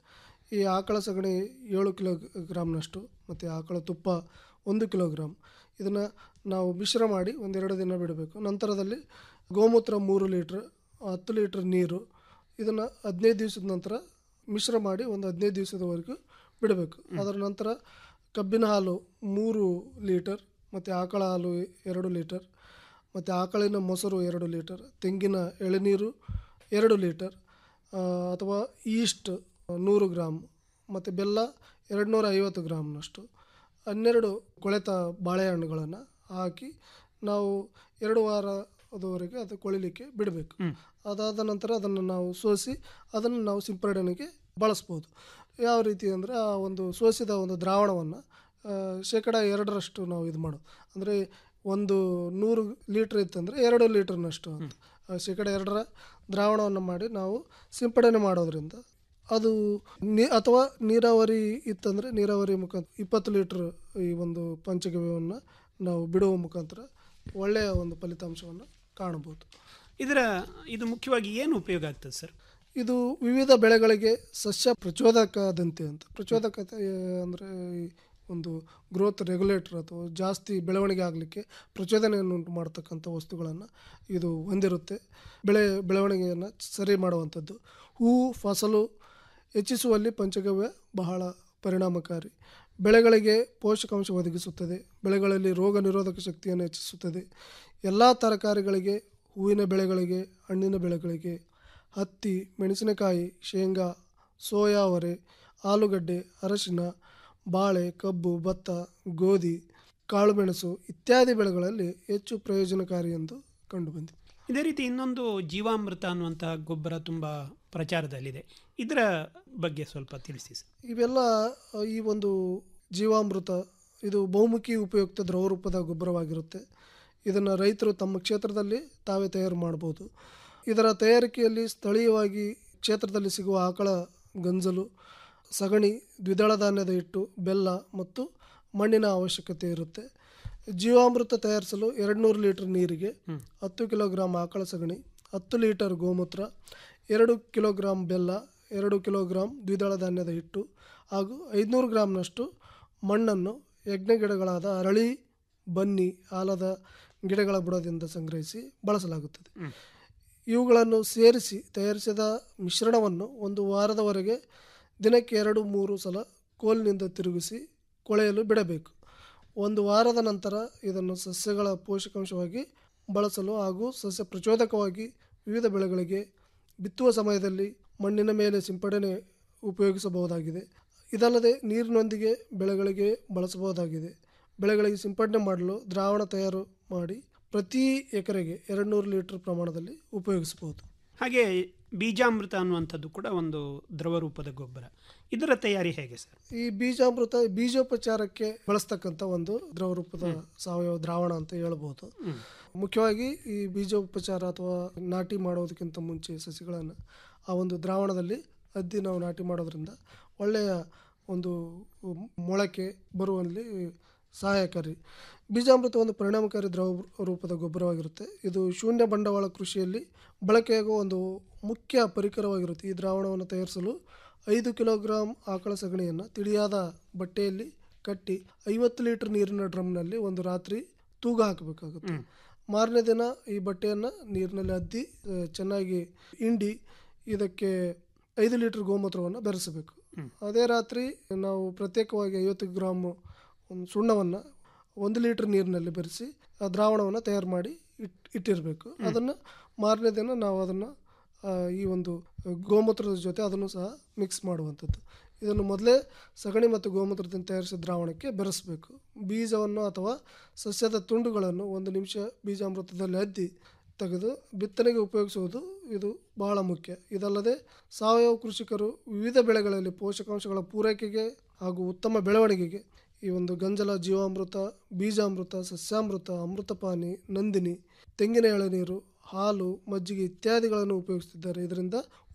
Speaker 12: ಈ ಆಕಳ ಸಗಣಿ ಏಳು ಕಿಲೋಗ್ರಾಮ್ನಷ್ಟು ಮತ್ತು ಆಕಳ ತುಪ್ಪ ಒಂದು ಕಿಲೋಗ್ರಾಮ್ ಇದನ್ನು ನಾವು ಮಿಶ್ರ ಮಾಡಿ ಒಂದೆರಡು ದಿನ ಬಿಡಬೇಕು ನಂತರದಲ್ಲಿ ಗೋಮೂತ್ರ ಮೂರು ಲೀಟ್ರ್ ಹತ್ತು ಲೀಟ್ರ್ ನೀರು ಇದನ್ನು ಹದಿನೈದು ದಿವಸದ ನಂತರ ಮಿಶ್ರ ಮಾಡಿ ಒಂದು ಹದಿನೈದು ದಿವಸದವರೆಗೂ ಬಿಡಬೇಕು ಅದರ ನಂತರ ಕಬ್ಬಿನ ಹಾಲು ಮೂರು ಲೀಟರ್ ಮತ್ತು ಆಕಳ ಹಾಲು ಎರಡು ಲೀಟರ್ ಮತ್ತು ಆಕಳಿನ ಮೊಸರು ಎರಡು ಲೀಟರ್ ತೆಂಗಿನ ಎಳನೀರು ಎರಡು ಲೀಟರ್ ಆ, ಅಥವಾ ಈಸ್ಟ್ ನೂರು ಗ್ರಾಮ್ ಮತ್ತು ಬೆಲ್ಲ ಎರಡು ನೂರ ಐವತ್ತು ಗ್ರಾಮ್ನಷ್ಟು ಹನ್ನೆರಡು ಕೊಳೆತ ಬಾಳೆಹಣ್ಣುಗಳನ್ನು ಹಾಕಿ ನಾವು ಎರಡು ವಾರದವರೆಗೆ ಅದು ಕೊಳಿಲಿಕ್ಕೆ ಬಿಡಬೇಕು ಅದಾದ ನಂತರ ಅದನ್ನು ನಾವು ಸೋಸಿ ಅದನ್ನು ನಾವು ಸಿಂಪಡಣೆಗೆ ಬಳಸ್ಬೋದು ಯಾವ ರೀತಿ ಅಂದರೆ ಆ ಒಂದು ಸೋಸಿದ ಒಂದು ದ್ರಾವಣವನ್ನು ಶೇಕಡ ಎರಡರಷ್ಟು ನಾವು ಇದು ಮಾಡೋದು ಅಂದರೆ ಒಂದು ನೂರು ಲೀಟ್ರ್ ಇತ್ತಂದರೆ ಎರಡು ಲೀಟ್ರ್ನಷ್ಟು ಅಂತ ಆ ಶೇಕಡ ಎರಡರ ದ್ರಾವಣವನ್ನು ಮಾಡಿ ನಾವು ಸಿಂಪಡಣೆ ಮಾಡೋದ್ರಿಂದ ಅದು ನೀ ಅಥವಾ ನೀರಾವರಿ ಇತ್ತಂದರೆ ನೀರಾವರಿ ಮುಖಾಂತರ ಇಪ್ಪತ್ತು ಲೀಟ್ರ್ ಈ ಒಂದು ಪಂಚಗವ್ಯವನ್ನು ನಾವು ಬಿಡುವ ಮುಖಾಂತರ ಒಳ್ಳೆಯ ಒಂದು ಫಲಿತಾಂಶವನ್ನು ಕಾಣಬಹುದು
Speaker 11: ಇದರ ಇದು ಮುಖ್ಯವಾಗಿ ಏನು ಉಪಯೋಗ ಆಗ್ತದೆ ಸರ್
Speaker 12: ಇದು ವಿವಿಧ ಬೆಳೆಗಳಿಗೆ ಸಸ್ಯ ಪ್ರಚೋದಕದಂತೆ ಅಂತ ಪ್ರಚೋದಕತೆ ಅಂದರೆ ಒಂದು ಗ್ರೋತ್ ರೆಗ್ಯುಲೇಟರ್ ಅಥವಾ ಜಾಸ್ತಿ ಬೆಳವಣಿಗೆ ಆಗಲಿಕ್ಕೆ ಪ್ರಚೋದನೆಯನ್ನು ಉಂಟು ಮಾಡ್ತಕ್ಕಂಥ ವಸ್ತುಗಳನ್ನು ಇದು ಹೊಂದಿರುತ್ತೆ ಬೆಳೆ ಬೆಳವಣಿಗೆಯನ್ನು ಸರಿ ಮಾಡುವಂಥದ್ದು ಹೂವು ಫಸಲು ಹೆಚ್ಚಿಸುವಲ್ಲಿ ಪಂಚಗವ್ಯ ಬಹಳ ಪರಿಣಾಮಕಾರಿ ಬೆಳೆಗಳಿಗೆ ಪೋಷಕಾಂಶ ಒದಗಿಸುತ್ತದೆ ಬೆಳೆಗಳಲ್ಲಿ ರೋಗ ನಿರೋಧಕ ಶಕ್ತಿಯನ್ನು ಹೆಚ್ಚಿಸುತ್ತದೆ ಎಲ್ಲ ತರಕಾರಿಗಳಿಗೆ ಹೂವಿನ ಬೆಳೆಗಳಿಗೆ ಹಣ್ಣಿನ ಬೆಳೆಗಳಿಗೆ ಹತ್ತಿ ಮೆಣಸಿನಕಾಯಿ ಶೇಂಗಾ ಸೋಯಾವರೆ ಆಲೂಗಡ್ಡೆ ಅರಶಿನ ಬಾಳೆ ಕಬ್ಬು ಭತ್ತ ಗೋಧಿ ಕಾಳುಮೆಣಸು ಇತ್ಯಾದಿ ಬೆಳೆಗಳಲ್ಲಿ ಹೆಚ್ಚು ಪ್ರಯೋಜನಕಾರಿ ಎಂದು ಕಂಡುಬಂದಿದೆ
Speaker 11: ಇದೇ ರೀತಿ ಇನ್ನೊಂದು ಜೀವಾಮೃತ ಅನ್ನುವಂತಹ ಗೊಬ್ಬರ ತುಂಬ ಪ್ರಚಾರದಲ್ಲಿದೆ ಇದರ ಬಗ್ಗೆ ಸ್ವಲ್ಪ ತಿಳಿಸಿ ಸರ್
Speaker 12: ಇವೆಲ್ಲ ಅ, ಈ ಒಂದು ಜೀವಾಮೃತ ಇದು ಬಹುಮುಖಿ ಉಪಯುಕ್ತ ದ್ರವರೂಪದ ಗೊಬ್ಬರವಾಗಿರುತ್ತೆ ಇದನ್ನು ರೈತರು ತಮ್ಮ ಕ್ಷೇತ್ರದಲ್ಲಿ ತಾವೇ ತಯಾರು ಮಾಡ್ಬೋದು ಇದರ ತಯಾರಿಕೆಯಲ್ಲಿ ಸ್ಥಳೀಯವಾಗಿ ಕ್ಷೇತ್ರದಲ್ಲಿ ಸಿಗುವ ಆಕಳ ಗಂಜಲು ಸಗಣಿ ದ್ವಿದಳ ಧಾನ್ಯದ ಹಿಟ್ಟು ಬೆಲ್ಲ ಮತ್ತು ಮಣ್ಣಿನ ಅವಶ್ಯಕತೆ ಇರುತ್ತೆ ಜೀವಾಮೃತ ತಯಾರಿಸಲು ಎರಡು ನೂರು ಲೀಟರ್ ನೀರಿಗೆ ಹತ್ತು ಕಿಲೋಗ್ರಾಮ್ ಆಕಳ ಸಗಣಿ ಹತ್ತು ಲೀಟರ್ ಗೋಮೂತ್ರ ಎರಡು ಕಿಲೋಗ್ರಾಮ್ ಬೆಲ್ಲ ಎರಡು ಕಿಲೋಗ್ರಾಮ್ ದ್ವಿದಳ ಧಾನ್ಯದ ಹಿಟ್ಟು ಹಾಗೂ ಐದುನೂರು ಗ್ರಾಮ್ನಷ್ಟು ಮಣ್ಣನ್ನು ಯಜ್ಞ ಗಿಡಗಳಾದ ಅರಳಿ ಬನ್ನಿ ಆಲದ ಗಿಡಗಳ ಬುಡದಿಂದ ಸಂಗ್ರಹಿಸಿ ಬಳಸಲಾಗುತ್ತದೆ ಇವುಗಳನ್ನು ಸೇರಿಸಿ ತಯಾರಿಸಿದ ಮಿಶ್ರಣವನ್ನು ಒಂದು ವಾರದವರೆಗೆ ದಿನಕ್ಕೆ ಎರಡು ಮೂರು ಸಲ ಕೋಲಿನಿಂದ ತಿರುಗಿಸಿ ಕೊಳೆಯಲು ಬಿಡಬೇಕು ಒಂದು ವಾರದ ನಂತರ ಇದನ್ನು ಸಸ್ಯಗಳ ಪೋಷಕಾಂಶವಾಗಿ ಬಳಸಲು ಹಾಗೂ ಸಸ್ಯ ಪ್ರಚೋದಕವಾಗಿ ವಿವಿಧ ಬೆಳೆಗಳಿಗೆ ಬಿತ್ತುವ ಸಮಯದಲ್ಲಿ ಮಣ್ಣಿನ ಮೇಲೆ ಸಿಂಪಡಣೆ ಉಪಯೋಗಿಸಬಹುದಾಗಿದೆ ಇದಲ್ಲದೆ ನೀರಿನೊಂದಿಗೆ ಬೆಳೆಗಳಿಗೆ ಬಳಸಬಹುದಾಗಿದೆ ಬೆಳೆಗಳಿಗೆ ಸಿಂಪಡಣೆ ಮಾಡಲು ದ್ರಾವಣ ತಯಾರು ಮಾಡಿ ಪ್ರತಿ ಎಕರೆಗೆ ಎರಡು ನೂರು ಲೀಟರ್ ಪ್ರಮಾಣದಲ್ಲಿ ಉಪಯೋಗಿಸಬಹುದು
Speaker 11: ಹಾಗೆ ಬೀಜಾಮೃತ ಅನ್ನುವಂಥದ್ದು ಕೂಡ ಒಂದು ದ್ರವ ರೂಪದ ಗೊಬ್ಬರ ಇದರ ತಯಾರಿ ಹೇಗೆ ಸರ್
Speaker 12: ಈ ಬೀಜಾಮೃತ ಬೀಜೋಪಚಾರಕ್ಕೆ ಬಳಸ್ತಕ್ಕಂಥ ಒಂದು ದ್ರವ ರೂಪದ ಸಾವಯವ ದ್ರಾವಣ ಅಂತ ಹೇಳ್ಬೋದು ಮುಖ್ಯವಾಗಿ ಈ ಬೀಜೋಪಚಾರ ಅಥವಾ ನಾಟಿ ಮಾಡೋದಕ್ಕಿಂತ ಮುಂಚೆ ಸಸಿಗಳನ್ನು ಆ ಒಂದು ದ್ರಾವಣದಲ್ಲಿ ಅದ್ದಿ ನಾವು ನಾಟಿ ಮಾಡೋದ್ರಿಂದ ಒಳ್ಳೆಯ ಒಂದು ಮೊಳಕೆ ಬರುವಲ್ಲಿ ಸಹಾಯಕಾರಿ ಬೀಜಾಮೃತ ಒಂದು ಪರಿಣಾಮಕಾರಿ ದ್ರವ ರೂಪದ ಗೊಬ್ಬರವಾಗಿರುತ್ತೆ ಇದು ಶೂನ್ಯ ಬಂಡವಾಳ ಕೃಷಿಯಲ್ಲಿ ಬಳಕೆಯಾಗುವ ಒಂದು ಮುಖ್ಯ ಪರಿಕರವಾಗಿರುತ್ತೆ ಈ ದ್ರಾವಣವನ್ನು ತಯಾರಿಸಲು ಐದು ಕಿಲೋಗ್ರಾಂ ಆಕಳ ಸಗಣಿಯನ್ನು ತಿಳಿಯಾದ ಬಟ್ಟೆಯಲ್ಲಿ ಕಟ್ಟಿ ಐವತ್ತು ಲೀಟರ್ ನೀರಿನ ಡ್ರಮ್ನಲ್ಲಿ ಒಂದು ರಾತ್ರಿ ತೂಗ ಹಾಕಬೇಕಾಗುತ್ತೆ ಮಾರನೇ ದಿನ ಈ ಬಟ್ಟೆಯನ್ನು ನೀರಿನಲ್ಲಿ ಅದ್ದಿ ಆ, ಚೆನ್ನಾಗಿ ಹಿಂಡಿ ಇದಕ್ಕೆ ಐದು ಲೀಟರ್ ಗೋಮೂತ್ರವನ್ನು ಬೆರೆಸಬೇಕು ಅದೇ ರಾತ್ರಿ ನಾವು ಪ್ರತ್ಯೇಕವಾಗಿ ಐವತ್ತು ಗ್ರಾಮ್ ಒಂದು ಸುಣ್ಣವನ್ನು ಒಂದು ಲೀಟರ್ ನೀರಿನಲ್ಲಿ ಬೆರೆಸಿ ಆ ದ್ರಾವಣವನ್ನು ತಯಾರು ಮಾಡಿ ಇಟ್ ಇಟ್ಟಿರಬೇಕು ಅದನ್ನು ಮಾರನೇ ದಿನ ನಾವು ಅದನ್ನು ಆ, ಈ ಒಂದು ಗೋಮೂತ್ರದ ಜೊತೆ ಅದನ್ನು ಸಹ ಮಿಕ್ಸ್ ಮಾಡುವಂಥದ್ದು ಇದನ್ನು ಮೊದಲೇ ಸಗಣಿ ಮತ್ತು ಗೋಮೂತ್ರದಿಂದ ತಯಾರಿಸಿದ ದ್ರಾವಣಕ್ಕೆ ಬೆರೆಸಬೇಕು ಬೀಜವನ್ನು ಅಥವಾ ಸಸ್ಯದ ತುಂಡುಗಳನ್ನು ಒಂದು ನಿಮಿಷ ಬೀಜಾಮೃತದಲ್ಲಿ ಅದ್ದಿ ತೆಗೆದು ಬಿತ್ತನೆಗೆ ಉಪಯೋಗಿಸುವುದು ಇದು ಬಹಳ ಮುಖ್ಯ ಇದಲ್ಲದೆ ಸಾವಯವ ಕೃಷಿಕರು ವಿವಿಧ ಬೆಳೆಗಳಲ್ಲಿ ಪೋಷಕಾಂಶಗಳ ಪೂರೈಕೆಗೆ ಹಾಗೂ ಉತ್ತಮ ಬೆಳವಣಿಗೆಗೆ ಈ ಒಂದು ಗಂಜಲ ಜೀವಾಮೃತ ಬೀಜಾಮೃತ ಸಸ್ಯಾಮೃತ ಅಮೃತಪಾನಿ ನಂದಿನಿ ತೆಂಗಿನ ಎಳನೀರು ಹಾಲು ಮಜ್ಜಿಗೆ ಇತ್ಯಾದಿಗಳನ್ನು ಉಪಯೋಗಿಸುತ್ತಿದ್ದಾರೆ ಇದರಿಂದ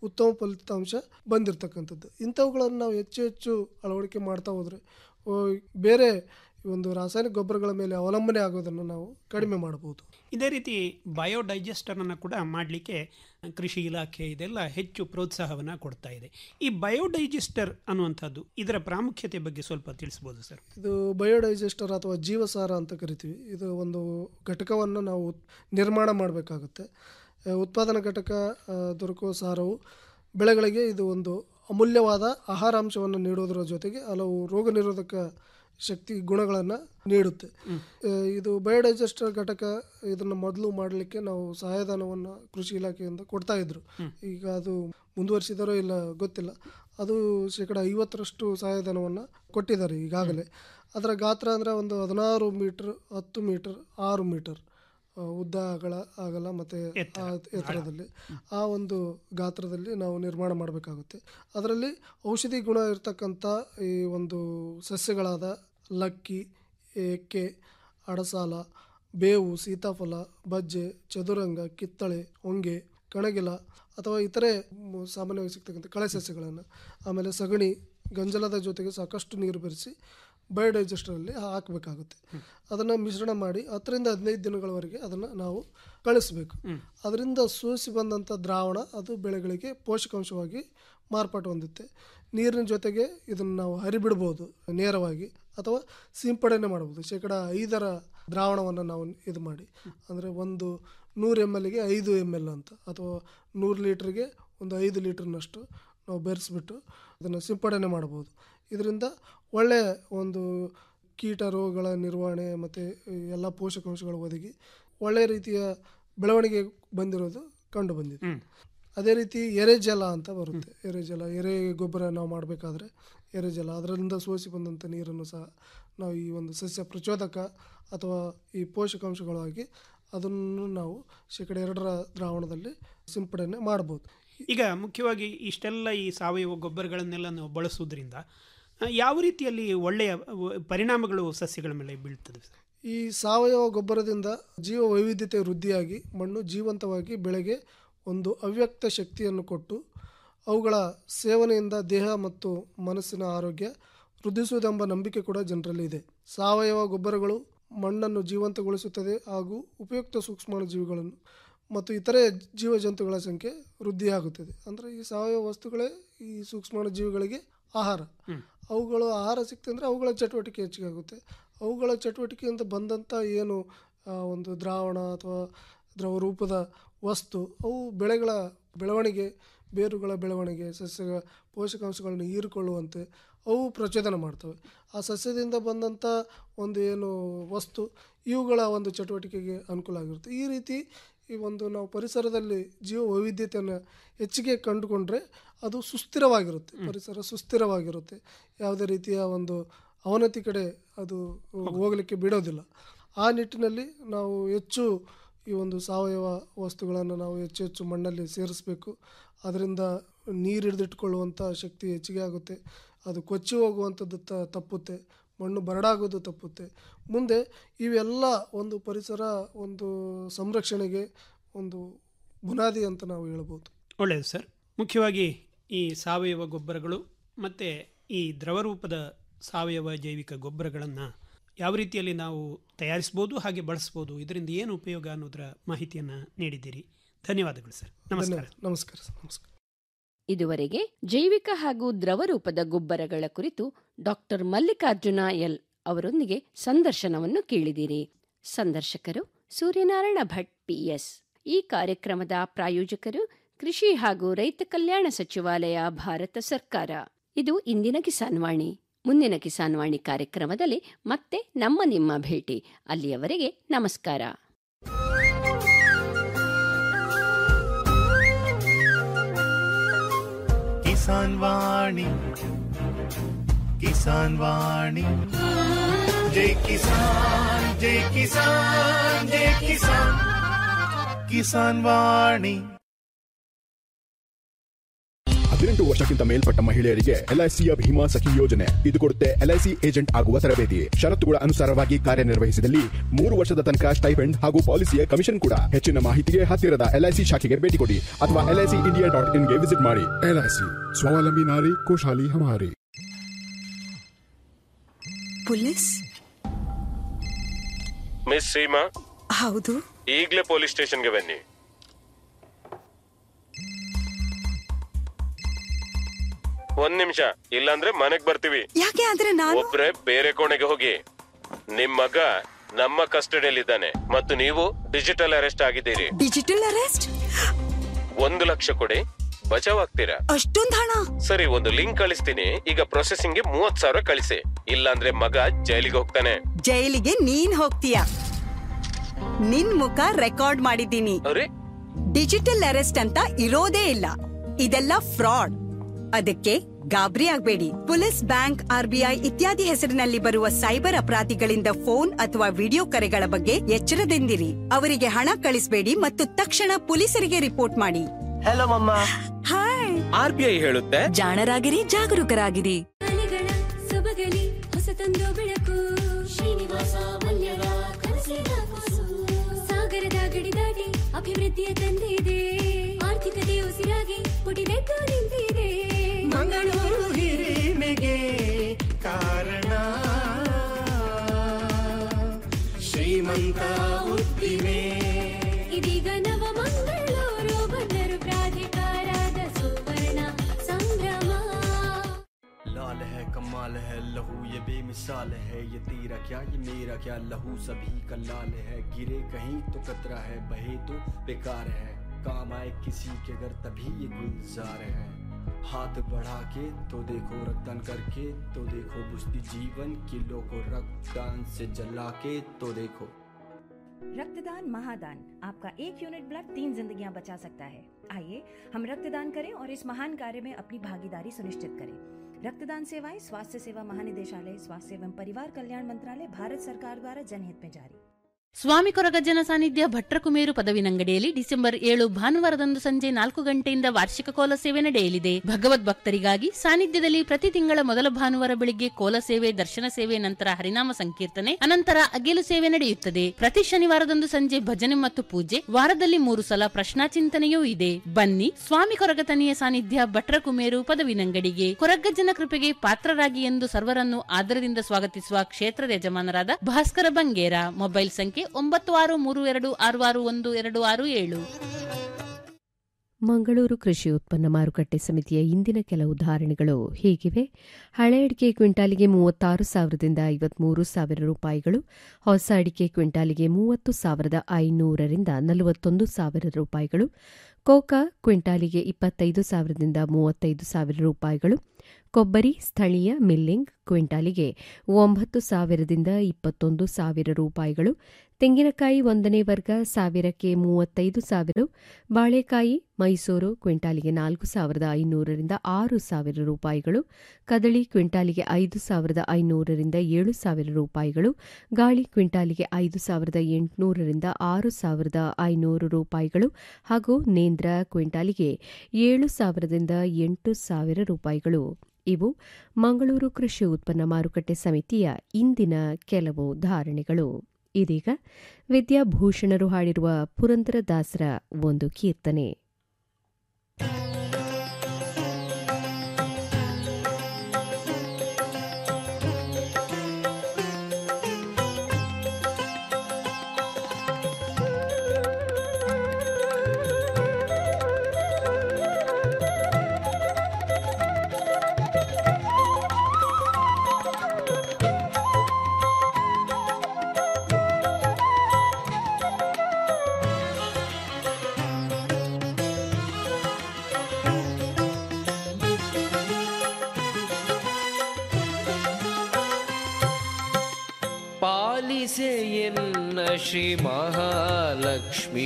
Speaker 12: ಉತ್ತಮ ಫಲಿತಾಂಶ ಬಂದಿರತಕ್ಕಂಥದ್ದು ಇಂಥವುಗಳನ್ನು ನಾವು ಹೆಚ್ಚು ಹೆಚ್ಚು ಅಳವಡಿಕೆ ಮಾಡ್ತಾ ಹೋದರೆ ಆ, ಬೇರೆ ಈ ಒಂದು ರಾಸಾಯನಿಕ ಗೊಬ್ಬರಗಳ ಮೇಲೆ ಅವಲಂಬನೆ ಆಗೋದನ್ನು ನಾವು ಕಡಿಮೆ ಮಾಡಬಹುದು
Speaker 11: ಇದೇ ರೀತಿ ಬಯೋಡೈಜೆಸ್ಟರ್ ಅನ್ನು ಕೂಡ ಮಾಡಲಿಕ್ಕೆ ಕೃಷಿ ಇಲಾಖೆ ಇದೆಲ್ಲ ಹೆಚ್ಚು ಪ್ರೋತ್ಸಾಹವನ್ನು ಕೊಡ್ತಾ ಇದೆ ಈ ಬಯೋಡೈಜೆಸ್ಟರ್ ಅನ್ನುವಂಥದ್ದು ಇದರ ಪ್ರಾಮುಖ್ಯತೆ ಬಗ್ಗೆ ಸ್ವಲ್ಪ ತಿಳಿಸ್ಬೋದು ಸರ್
Speaker 12: ಇದು ಬಯೋಡೈಜೆಸ್ಟರ್ ಅಥವಾ ಜೀವಸಾರ ಅಂತ ಕರಿತೀವಿ ಇದು ಒಂದು ಘಟಕವನ್ನು ನಾವು ನಿರ್ಮಾಣ ಮಾಡಬೇಕಾಗುತ್ತೆ ಆ, ಉತ್ಪಾದನಾ ಘಟಕ ಆ, ದೊರಕುವ ಸಾರವು ಬೆಳೆಗಳಿಗೆ ಇದು ಒಂದು ಅಮೂಲ್ಯವಾದ ಆಹಾರಾಂಶವನ್ನು ನೀಡುವುದರ ಜೊತೆಗೆ ಹಲವು ರೋಗ ನಿರೋಧಕ ಶಕ್ತಿ ಗುಣಗಳನ್ನು ನೀಡುತ್ತೆ ಆ, ಇದು ಬಯೋಡೈಜೆಸ್ಟರ್ ಘಟಕ ಇದನ್ನು ಮೊದಲು ಮಾಡಲಿಕ್ಕೆ ನಾವು ಸಹಾಯಧನವನ್ನು ಕೃಷಿ ಇಲಾಖೆಯಿಂದ ಕೊಡ್ತಾ ಇದ್ರು ಈಗ ಅದು ಮುಂದುವರಿಸಿದಾರೋ ಇಲ್ಲ ಗೊತ್ತಿಲ್ಲ ಅದು ಶೇಕಡ ಐವತ್ತರಷ್ಟು ಸಹಾಯಧನವನ್ನು ಕೊಟ್ಟಿದ್ದಾರೆ ಈಗಾಗಲೇ ಅದರ ಗಾತ್ರ ಅಂದರೆ ಒಂದು ಹದಿನಾರು ಮೀಟರ್ ಹತ್ತು ಮೀಟರ್ ಆರು ಮೀಟರ್ ಆ, ಉದ್ದ ಅಗಲ ಆಗಲ್ಲ ಮತ್ತು ಆ ಎತ್ತರದಲ್ಲಿ ಆ ಒಂದು ಗಾತ್ರದಲ್ಲಿ ನಾವು ನಿರ್ಮಾಣ ಮಾಡಬೇಕಾಗುತ್ತೆ ಅದರಲ್ಲಿ ಔಷಧಿ ಗುಣ ಇರತಕ್ಕಂಥ ಈ ಒಂದು ಸಸ್ಯಗಳಾದ ಲಕ್ಕಿ ಎಕ್ಕೆ ಅಡಸಾಲ ಬೇವು ಸೀತಾಫಲ ಬಜ್ಜೆ ಚದುರಂಗ ಕಿತ್ತಳೆ ಹೊಂಗೆ ಕಣಗಿಲ ಅಥವಾ ಇತರೆ ಮ್, ಸಾಮಾನ್ಯವಾಗಿ ಸಿಗ್ತಕ್ಕಂಥ ಕಳೆ ಸಸ್ಯಗಳನ್ನು ಆಮೇಲೆ ಸಗಣಿ ಗಂಜಲದ ಜೊತೆಗೆ ಸಾಕಷ್ಟು ನೀರು ಬೆರೆಸಿ ಬಯೋಡೈಜೆಸ್ಟರಲ್ಲಿ ಹಾಕಬೇಕಾಗುತ್ತೆ ಅದನ್ನು ಮಿಶ್ರಣ ಮಾಡಿ ಹತ್ತರಿಂದ ಹದಿನೈದು ದಿನಗಳವರೆಗೆ ಅದನ್ನು ನಾವು ಕಳಿಸ್ಬೇಕು ಅದರಿಂದ ಸೋಸಿ ಬಂದಂಥ ದ್ರಾವಣ ಅದು ಬೆಳೆಗಳಿಗೆ ಪೋಷಕಾಂಶವಾಗಿ ಮಾರ್ಪಾಟು ಹೊಂದುತ್ತೆ ನೀರಿನ ಜೊತೆಗೆ ಇದನ್ನು ನಾವು ಹರಿಬಿಡ್ಬೋದು ನೇರವಾಗಿ ಅಥವಾ ಸಿಂಪಡಣೆ ಮಾಡ್ಬೋದು ಶೇಕಡ ಐದರ ದ್ರಾವಣವನ್ನು ನಾವು ಇದು ಮಾಡಿ ಅಂದರೆ ಒಂದು ನೂರು ಎಮ್ ಎಲ್ಗೆ ಐದು ಎಮ್ ಎಲ್ ಅಂತ ಅಥವಾ ನೂರು ಲೀಟ್ರಿಗೆ ಒಂದು ಐದು ಲೀಟ್ರ್ನಷ್ಟು ನಾವು ಬೆರೆಸ್ಬಿಟ್ಟು ಅದನ್ನು ಸಿಂಪಡಣೆ ಮಾಡ್ಬೋದು ಇದರಿಂದ ಒಳ್ಳೆಯ ಒಂದು ಕೀಟ ರೋಗಗಳ ನಿರ್ವಹಣೆ ಮತ್ತು ಎಲ್ಲ ಪೋಷಕಾಂಶಗಳು ಒದಗಿ ಒಳ್ಳೆಯ ರೀತಿಯ ಬೆಳವಣಿಗೆ ಬಂದಿರೋದು ಕಂಡು ಬಂದಿದೆ ಅದೇ ರೀತಿ ಎರೆಜಲ ಅಂತ ಬರುತ್ತೆ ಎರೆಜಲ ಎರೆ ಗೊಬ್ಬರ ನಾವು ಮಾಡಬೇಕಾದ್ರೆ ಎರೆಜಲ ಅದರಿಂದ ಸೋಸಿ ಬಂದಂಥ ನೀರನ್ನು ಸಹ ನಾವು ಈ ಒಂದು ಸಸ್ಯ ಪ್ರಚೋದಕ ಅಥವಾ ಈ ಪೋಷಕಾಂಶಗಳಾಗಿ ಅದನ್ನು ನಾವು ಶೇಕಡ ಎರಡರ ದ್ರಾವಣದಲ್ಲಿ ಸಿಂಪಡಣೆ ಮಾಡ್ಬೋದು
Speaker 11: ಈಗ ಮುಖ್ಯವಾಗಿ ಇಷ್ಟೆಲ್ಲ ಈ ಸಾವಯವ ಗೊಬ್ಬರಗಳನ್ನೆಲ್ಲ ನಾವು ಬಳಸುವುದರಿಂದ ಆ, ಯಾವ ರೀತಿಯಲ್ಲಿ ಒಳ್ಳೆಯ ವ- ಪರಿಣಾಮಗಳು ಸಸ್ಯಗಳ ಮೇಲೆ ಬೀಳ್ತದೆ ಸರ್?
Speaker 12: ಈ ಸಾವಯವ ಗೊಬ್ಬರದಿಂದ ಜೀವ ವೈವಿಧ್ಯತೆ ವೃದ್ಧಿಯಾಗಿ ಮಣ್ಣು ಜೀವಂತವಾಗಿ ಬೆಳೆಗೆ ಒಂದು ಅವ್ಯಕ್ತ ಶಕ್ತಿಯನ್ನು ಕೊಟ್ಟು ಅವುಗಳ ಸೇವನೆಯಿಂದ ದೇಹ ಮತ್ತು ಮನಸ್ಸಿನ ಆರೋಗ್ಯ ವೃದ್ಧಿಸುವುದೆಂಬ ನಂಬಿಕೆ ಕೂಡ ಜನರಲ್ಲಿ ಇದೆ ಸಾವಯವ ಗೊಬ್ಬರಗಳು ಮಣ್ಣನ್ನು ಜೀವಂತಗೊಳಿಸುತ್ತದೆ ಹಾಗೂ ಉಪಯುಕ್ತ ಸೂಕ್ಷ್ಮಾಣು ಜೀವಿಗಳನ್ನು ಮತ್ತು ಇತರೆ ಜೀವಜಂತುಗಳ ಸಂಖ್ಯೆ ವೃದ್ಧಿಯಾಗುತ್ತದೆ ಅಂದರೆ ಈ ಸಾವಯವ ವಸ್ತುಗಳೇ ಈ ಸೂಕ್ಷ್ಮಾಣು ಜೀವಿಗಳಿಗೆ ಆಹಾರ ಅವುಗಳು ಆಹಾರ ಸಿಕ್ತಂದ್ರೆ ಅವುಗಳ ಚಟುವಟಿಕೆ ಹೆಚ್ಚಿಗೆ ಆಗುತ್ತೆ ಅವುಗಳ ಚಟುವಟಿಕೆಯಿಂದ ಬಂದಂಥ ಏನು ಆ, ಒಂದು ದ್ರಾವಣ ಅಥವಾ ದ್ರವ ರೂಪದ ವಸ್ತು ಅವು ಬೆಳೆಗಳ ಬೆಳವಣಿಗೆ ಬೇರುಗಳ ಬೆಳವಣಿಗೆ ಸಸ್ಯ ಪೋಷಕಾಂಶಗಳನ್ನು ಹೀರಿಕೊಳ್ಳುವಂತೆ ಅವು ಪ್ರಚೋದನೆ ಮಾಡ್ತವೆ ಆ ಸಸ್ಯದಿಂದ ಬಂದಂಥ ಒಂದು ಏನು ವಸ್ತು ಇವುಗಳ ಒಂದು ಚಟುವಟಿಕೆಗೆ ಅನುಕೂಲ ಆಗಿರುತ್ತೆ ಈ ರೀತಿ ಈ ಒಂದು ನಾವು ಪರಿಸರದಲ್ಲಿ ಜೀವ ವೈವಿಧ್ಯತೆಯನ್ನು ಹೆಚ್ಚಿಗೆ ಕಂಡುಕೊಂಡ್ರೆ ಅದು ಸುಸ್ಥಿರವಾಗಿರುತ್ತೆ ಪರಿಸರ ಸುಸ್ಥಿರವಾಗಿರುತ್ತೆ ಯಾವುದೇ ರೀತಿಯ ಒಂದು ಅವನತಿ ಕಡೆ ಅದು ಹೋಗಲಿಕ್ಕೆ ಬಿಡೋದಿಲ್ಲ ಆ ನಿಟ್ಟಿನಲ್ಲಿ ನಾವು ಹೆಚ್ಚು ಈ ಒಂದು ಸಾವಯವ ವಸ್ತುಗಳನ್ನು ನಾವು ಹೆಚ್ಚು ಹೆಚ್ಚು ಮಣ್ಣಲ್ಲಿ ಸೇರಿಸಬೇಕು ಅದರಿಂದ ನೀರು ಹಿಡಿದಿಟ್ಕೊಳ್ಳುವಂಥ ಶಕ್ತಿ ಹೆಚ್ಚಿಗೆ ಆಗುತ್ತೆ ಅದು ಕೊಚ್ಚಿ ಹೋಗುವಂಥದ್ದು ತ ತಪ್ಪುತ್ತೆ ಮಣ್ಣು ಬರಡಾಗೋದು ತಪ್ಪುತ್ತೆ ಮುಂದೆ ಇವೆಲ್ಲ ಒಂದು ಪರಿಸರ ಒಂದು ಸಂರಕ್ಷಣೆಗೆ ಒಂದು ಬುನಾದಿ ಅಂತ ನಾವು ಹೇಳ್ಬೋದು
Speaker 11: ಒಳ್ಳೆಯದು ಸರ್ ಮುಖ್ಯವಾಗಿ ಈ ಸಾವಯವ ಗೊಬ್ಬರಗಳು ಮತ್ತು ಈ ದ್ರವರೂಪದ ಸಾವಯವ ಜೈವಿಕ ಗೊಬ್ಬರಗಳನ್ನು ಯಾವ ರೀತಿಯಲ್ಲಿ ನಾವು ತಯಾರಿಸ್ಬೋದು ಹಾಗೆ ಬಳಸ್ಬೋದು ಇದರಿಂದ ಏನು ಉಪಯೋಗ ಅನ್ನೋದರ ಮಾಹಿತಿಯನ್ನು ನೀಡಿದ್ದೀರಿ ಧನ್ಯವಾದಗಳು ಸರ್ ನಮಸ್ಕಾರ
Speaker 12: ನಮಸ್ಕಾರ ಸರ್, ನಮಸ್ಕಾರ
Speaker 2: ಇದುವರೆಗೆ ಜೈವಿಕ ಹಾಗೂ ದ್ರವ ರೂಪದ ಗೊಬ್ಬರಗಳ ಕುರಿತು ಡಾಕ್ಟರ್ ಮಲ್ಲಿಕಾರ್ಜುನ ಎಲ್ ಅವರೊಂದಿಗೆ ಸಂದರ್ಶನವನ್ನು ಕೇಳಿದಿರಿ ಸಂದರ್ಶಕರು ಸೂರ್ಯನಾರಾಯಣ ಭಟ್ ಪಿಎಸ್ ಈ ಕಾರ್ಯಕ್ರಮದ ಪ್ರಾಯೋಜಕರು ಕೃಷಿ ಹಾಗೂ ರೈತ ಕಲ್ಯಾಣ ಸಚಿವಾಲಯ ಭಾರತ ಸರ್ಕಾರ ಇದು ಇಂದಿನ ಕಿಸಾನ್ವಾಣಿ ಮುಂದಿನ ಕಿಸಾನ್ವಾಣಿ ಕಾರ್ಯಕ್ರಮದಲ್ಲಿ ಮತ್ತೆ ನಮ್ಮ ನಿಮ್ಮ ಭೇಟಿ ಅಲ್ಲಿಯವರೆಗೆ ನಮಸ್ಕಾರ
Speaker 3: ಕಿಸಾನ್ ವಾಣಿ ಕಿಸಾನ್ ವಾಣಿ ಜೈ ಕಿಸಾನ್ ಜೈ ಕಿಸಾನ್ ಜೈ ಕಿಸಾನ್ ಕಿಸಾನ್ ವಾಣಿ
Speaker 13: ಹದಿನೆಂಟು ವರ್ಷಕ್ಕಿಂತ ಮೇಲ್ಪಟ್ಟ ಮಹಿಳೆಯರಿಗೆ ಎಲ್ಐಸಿಯ ಭೀಮಾ ಸಖಿ ಯೋಜನೆ ಇದು ಕೊಡುತ್ತೆ ಎಲ್ಐಸಿ ಏಜೆಂಟ್ ಆಗುವ ತರಬೇತಿ ಷರತ್ತುಗಳ ಅನುಸಾರವಾಗಿ ಕಾರ್ಯನಿರ್ವಹಿಸಿದಲ್ಲಿ ಮೂರು ವರ್ಷದ ತನಕ ಸ್ಟೈಪೆಂಡ್ ಹಾಗೂ ಪಾಲಿಸಿಯ ಕಮಿಷನ್ ಕೂಡ ಹೆಚ್ಚಿನ ಮಾಹಿತಿಗೆ ಹತ್ತಿರದ ಎಲ್ಐಸಿ ಶಾಖೆಗೆ ಭೇಟಿ ಕೊಡಿ ಅಥವಾ ಎಲ್ಐಸಿ ಇಂಡಿಯಾ ಡಾಟ್ ಇನ್ಗೆ ವಿಸಿಟ್ ಮಾಡಿ ಎಲ್ಐಸಿ ಸ್ವಾವಲಂಬಿ ನಾರಿ ಖುಷಹಾಲಿ ಹಮಾರಿ
Speaker 14: ಪೊಲೀಸ್
Speaker 15: ಮಿಸ್ ಸೀಮಾ
Speaker 14: ಹೌದು
Speaker 15: ಈಗಲೇ ಪೊಲೀಸ್ ಸ್ಟೇಷನ್ಗೆ ಬನ್ನಿ ಒಂದ್ ನಿಮಿಷ ಇಲ್ಲಾಂದ್ರೆ ಮನೆಗ್ ಬರ್ತೀವಿ
Speaker 14: ಯಾಕೆ ಆದ್ರೆ ನಾನು
Speaker 15: ಒಬ್ರೆ ಬೇರೆ ಕೋಣೆಗೆ ಹೋಗಿ ನಿಮ್ ಮಗ ನಮ್ಮ ಕಸ್ಟಡಿಯಲ್ಲಿದ್ದಾನೆ ಮತ್ತು ನೀವು ಡಿಜಿಟಲ್ ಅರೆಸ್ಟ್ ಆಗಿದ್ದೀರಿ
Speaker 14: ಡಿಜಿಟಲ್ ಅರೆಸ್ಟ್
Speaker 15: ಒಂದು ಲಕ್ಷ ಕೊಡಿ ಬಚಾವ್ ಆಗ್ತೀರಾ
Speaker 14: ಅಷ್ಟೊಂದ್ ಹಣ
Speaker 15: ಸರಿ ಒಂದು ಲಿಂಕ್ ಕಳಿಸ್ತೀನಿ ಈಗ ಪ್ರೊಸೆಸಿಂಗ್ ಗೆ ಮೂವತ್ ಸಾವಿರ ಕಳಿಸಿ ಇಲ್ಲಾಂದ್ರೆ ಮಗ ಜೈಲಿಗೆ ಹೋಗ್ತಾನೆ
Speaker 14: ಜೈಲಿಗೆ ನೀನ್ ಹೋಗ್ತೀಯ ನಿನ್ ಮುಖ ರೆಕಾರ್ಡ್ ಮಾಡಿದ್ದೀನಿ
Speaker 15: ಅರೆ
Speaker 14: ಡಿಜಿಟಲ್ ಅರೆಸ್ಟ್ ಅಂತ ಇರೋದೇ ಇಲ್ಲ ಇದೆಲ್ಲ ಫ್ರಾಡ್ ಅದಕ್ಕೆ ಗಾಬರಿ ಆಗ್ಬೇಡಿ ಪೊಲೀಸ್ ಬ್ಯಾಂಕ್ ಆರ್ಬಿಐ ಇತ್ಯಾದಿ ಹೆಸರಿನಲ್ಲಿ ಬರುವ ಸೈಬರ್ ಅಪರಾಧಿಗಳಿಂದ ಫೋನ್ ಅಥವಾ ವಿಡಿಯೋ ಕರೆಗಳ ಬಗ್ಗೆ ಎಚ್ಚರದಿಂದಿರಿ ಅವರಿಗೆ ಹಣ ಕಳಿಸಬೇಡಿ ಮತ್ತು ತಕ್ಷಣ ಪೊಲೀಸರಿಗೆ ರಿಪೋರ್ಟ್ ಮಾಡಿ
Speaker 16: ಹಲೋ ಮಮ್ಮ
Speaker 14: ಹಾಯ್
Speaker 15: ಆರ್ ಬಿ ಐ ಹೇಳುತ್ತೆ
Speaker 14: ಜಾಣರಾಗಿರಿ ಜಾಗರೂಕರಾಗಿರಿ
Speaker 17: ಸೊಬಗಲಿ ಹೊಸತೊಂದು ಬೆಳಕು ಶ್ರೀನಿವಾಸ ಮಲ್ಯರ ಕನಸಿನ ಕೂಸು ಸಾಗರದ ಗಡಿ ದಾಟಿ ಅಭಿವೃದ್ಧಿಯ ತಂದಿದೆ ಆರ್ಥಿಕತೆ ಉಸಿರಾಗಿ ಪುಟಿದೆದ್ದು ನಿಂತಿದೆ
Speaker 3: ಮಂಗಳೂರು ಹಿರಿಮೆಗೆ ಕಾರಣ ಶ್ರೀಮಂತ ಉದ್ದಿಮೆ
Speaker 17: ಇದೀಗ ನವ ಮಂಗಳೂರು ಬಂದರು ಪ್ರಾಧಿಕಾರದ ಸುವರ್ಣ ಸಂಭ್ರಮ
Speaker 16: लाल है कमाल है लहू ये बेमिसाल है ये तेरा क्या ये मेरा क्या लहू सभी का लाल है गिरे कहीं तो कतरा है बहे तो बेकार है काम आए किसी के घर तभी ये गुलजार है हाथ बढ़ा के तो देखो रक्तदान करके तो देखो बुझती जीवन किलो को रक्तदान से जला के तो देखो
Speaker 18: रक्तदान महादान आपका एक यूनिट ब्लड तीन जिंदगियां बचा सकता है आइए हम रक्तदान करें और इस महान कार्य में अपनी भागीदारी सुनिश्चित करें रक्तदान सेवाएं स्वास्थ्य सेवा महानिदेशालय स्वास्थ्य एवं परिवार कल्याण मंत्रालय भारत सरकार द्वारा जनहित में जारी
Speaker 19: ಸ್ವಾಮಿ ಕೊರಗಜ್ಜನ ಸಾನ್ನಿಧ್ಯ ಭಟ್ರಕುಮೇರು ಪದವಿನಂಗಡಿಯಲ್ಲಿ ಡಿಸೆಂಬರ್ ಏಳು ಭಾನುವಾರದಂದು ಸಂಜೆ ನಾಲ್ಕು ಗಂಟೆಯಿಂದ ವಾರ್ಷಿಕ ಕೋಲ ಸೇವೆ ನಡೆಯಲಿದೆ ಭಗವದ್ ಭಕ್ತರಿಗಾಗಿ ಸಾನ್ನಿಧ್ಯದಲ್ಲಿ ಪ್ರತಿ ತಿಂಗಳ ಮೊದಲ ಭಾನುವಾರ ಬೆಳಿಗ್ಗೆ ಕೋಲ ಸೇವೆ ದರ್ಶನ ಸೇವೆ ನಂತರ ಹರಿನಾಮ ಸಂಕೀರ್ತನೆ ಅನಂತರ ಅಗೆಲು ಸೇವೆ ನಡೆಯುತ್ತದೆ ಪ್ರತಿ ಶನಿವಾರದಂದು ಸಂಜೆ ಭಜನೆ ಮತ್ತು ಪೂಜೆ ವಾರದಲ್ಲಿ ಮೂರು ಸಲ ಪ್ರಶ್ನಾಚಿಂತನೆಯೂ ಇದೆ ಬನ್ನಿ ಸ್ವಾಮಿ ಕೊರಗತನಿಯ ಸಾನ್ನಿಧ್ಯ ಭಟ್ರಕುಮೇರು ಪದವಿನಂಗಡಿಗೆ ಕೊರಗಜ್ಜನ ಕೃಪೆಗೆ ಪಾತ್ರರಾಗಿ ಎಂದು ಸರ್ವರನ್ನು ಆದರದಿಂದ ಸ್ವಾಗತಿಸುವ ಕ್ಷೇತ್ರದ ಯಜಮಾನರಾದ ಭಾಸ್ಕರ ಬಂಗೇರ ಮೊಬೈಲ್ ಸಂಖ್ಯೆ ಒಂಬತ್ತು ಆರು ಮೂರು ಎರಡು ಆರು ಆರು ಒಂದು ಎರಡು ಆರು ಏಳು
Speaker 2: ಮಂಗಳೂರು ಕೃಷಿ ಉತ್ಪನ್ನ ಮಾರುಕಟ್ಟೆ ಸಮಿತಿಯ ಇಂದಿನ ಕೆಲವು ಧಾರಣೆಗಳು ಹೀಗಿವೆ ಹಳೆ ಅಡಿಕೆ ಕ್ವಿಂಟಾಲಿಗೆ ಮೂವತ್ತಾರು ಸಾವಿರದಿಂದ ಐವತ್ಮೂರು ಸಾವಿರ ರೂಪಾಯಿಗಳು ಹೊಸ ಅಡಿಕೆ ಕ್ವಿಂಟಾಲಿಗೆ ಮೂವತ್ತು ಸಾವಿರದ ಐನೂರರಿಂದ ನಲವತ್ತೊಂದು ಸಾವಿರ ರೂಪಾಯಿಗಳು ಕೋಕಾ ಕ್ವಿಂಟಾಲಿಗೆ ಇಪ್ಪತ್ತೈದು ಸಾವಿರದಿಂದ ಮೂವತ್ತೈದು ಸಾವಿರ ರೂಪಾಯಿಗಳು ಕೊಬ್ಬರಿ ಸ್ಥಳೀಯ ಮಿಲ್ಲಿಂಗ್ ಕ್ವಿಂಟಾಲಿಗೆ ಒಂಬತ್ತು ಸಾವಿರದಿಂದ ಇಪ್ಪತ್ತೊಂದು ಸಾವಿರ ರೂಪಾಯಿಗಳು ತೆಂಗಿನಕಾಯಿ ಒಂದನೇ ವರ್ಗ ಸಾವಿರಕ್ಕೆ ಮೂವತ್ತೈದು ಸಾವಿರ ಬಾಳೆಕಾಯಿ ಮೈಸೂರು ಕ್ವಿಂಟಾಲಿಗೆ ನಾಲ್ಕು ಸಾವಿರದ ಐನೂರರಿಂದ ಆರು ಸಾವಿರ ರೂಪಾಯಿಗಳು ಕದಳಿ ಕ್ವಿಂಟಾಲಿಗೆ ಐದು ಸಾವಿರದ ಐನೂರರಿಂದ ಏಳು ಸಾವಿರ ರೂಪಾಯಿಗಳು ಗಾಳಿ ಕ್ವಿಂಟಾಲಿಗೆ ಐದು ಸಾವಿರದ ಎಂಟುನೂರರಿಂದ ಆರು ಸಾವಿರದ ಐನೂರು ರೂಪಾಯಿಗಳು ಹಾಗೂ ನೇಂದ್ರ ಕ್ವಿಂಟಾಲಿಗೆ ಏಳು ಸಾವಿರದಿಂದ ಎಂಟು ಸಾವಿರ ರೂಪಾಯಿಗಳು ಇವು ಮಂಗಳೂರು ಕೃಷಿ ಉತ್ಪನ್ನ ಮಾರುಕಟ್ಟೆ ಸಮಿತಿಯ ಇಂದಿನ ಕೆಲವು ಧಾರಣೆಗಳು ಇದೀಗ ವಿದ್ಯಾಭೂಷಣರು ಹಾಡಿರುವ ಪುರಂದರದಾಸರ ಒಂದು ಕೀರ್ತನೆ
Speaker 20: ಪಾಲಿಸೆ ಎನ್ನ ಶ್ರೀ ಮಹಾಲಕ್ಷ್ಮಿ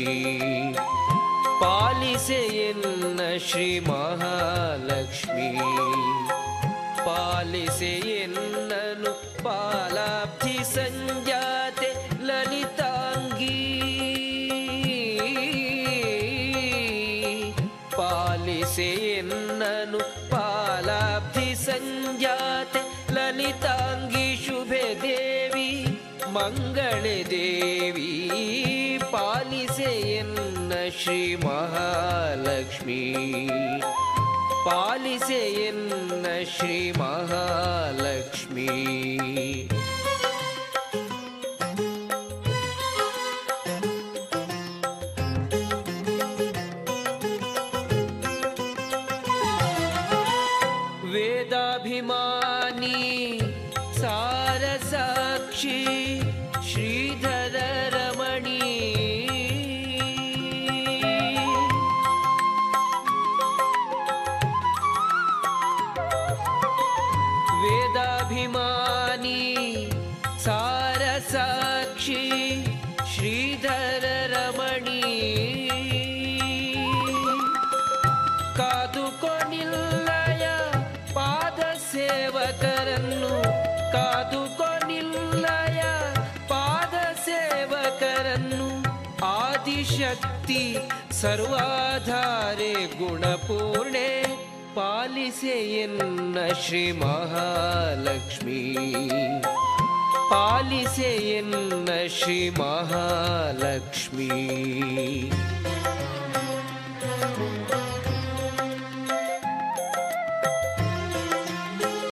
Speaker 20: ಪಾಲಿಸೆ ಎನ್ನ ಶ್ರೀ ಮಹಾಲಕ್ಷ್ಮಿ ಪಾಲಿಸೆ ಎನ್ನನು ಪಾಲಾಬ್ಧಿ ಸಂಜಾತೆ ಲಲಿತಾಂಗಿ ಪಾಲಿಸೆ ಎನ್ನನು ಮಂಗಳೇ ದೇವಿ ಪಾಲಿಸೆ ಎನ್ನ ಶ್ರೀ ಮಹಾಲಕ್ಷ್ಮಿ ಪಾಲಿಸೆ ಎನ್ನ ಶ್ರೀ ಮಹಾಲಕ್ಷ್ಮಿ ವೇದಾಭಿಮಾನಿ ಸಾರಸಾಕ್ಷಿ ಶ್ರೀಧರ ರಮಣಿ ವೇದಾಭಿಮಾನಿ ಸಾರಸಾಕ್ಷಿ ಶ್ರೀಧರ ರಮಣಿ ಕಾದುಕೊನಿಲ್ಲಯ ಪಾದ ಸೇವಕರನ್ನು ಕಾದುಕೊನಿಲ್ಲಯ ಪಾದ ಸೇವಕರನ್ನು ಆದಿಶಕ್ತಿ ಸರ್ವಾಧಾರೆ ಗುಣಪೂರ್ಣೆ ಪಾಲಿಸೆ ಎನ್ನ ಶ್ರೀ ಮಹಾಲಕ್ಷ್ಮಿ ಪಾಲಿಸೆ ಎನ್ನ ಶ್ರೀ ಮಹಾಲಕ್ಷ್ಮಿ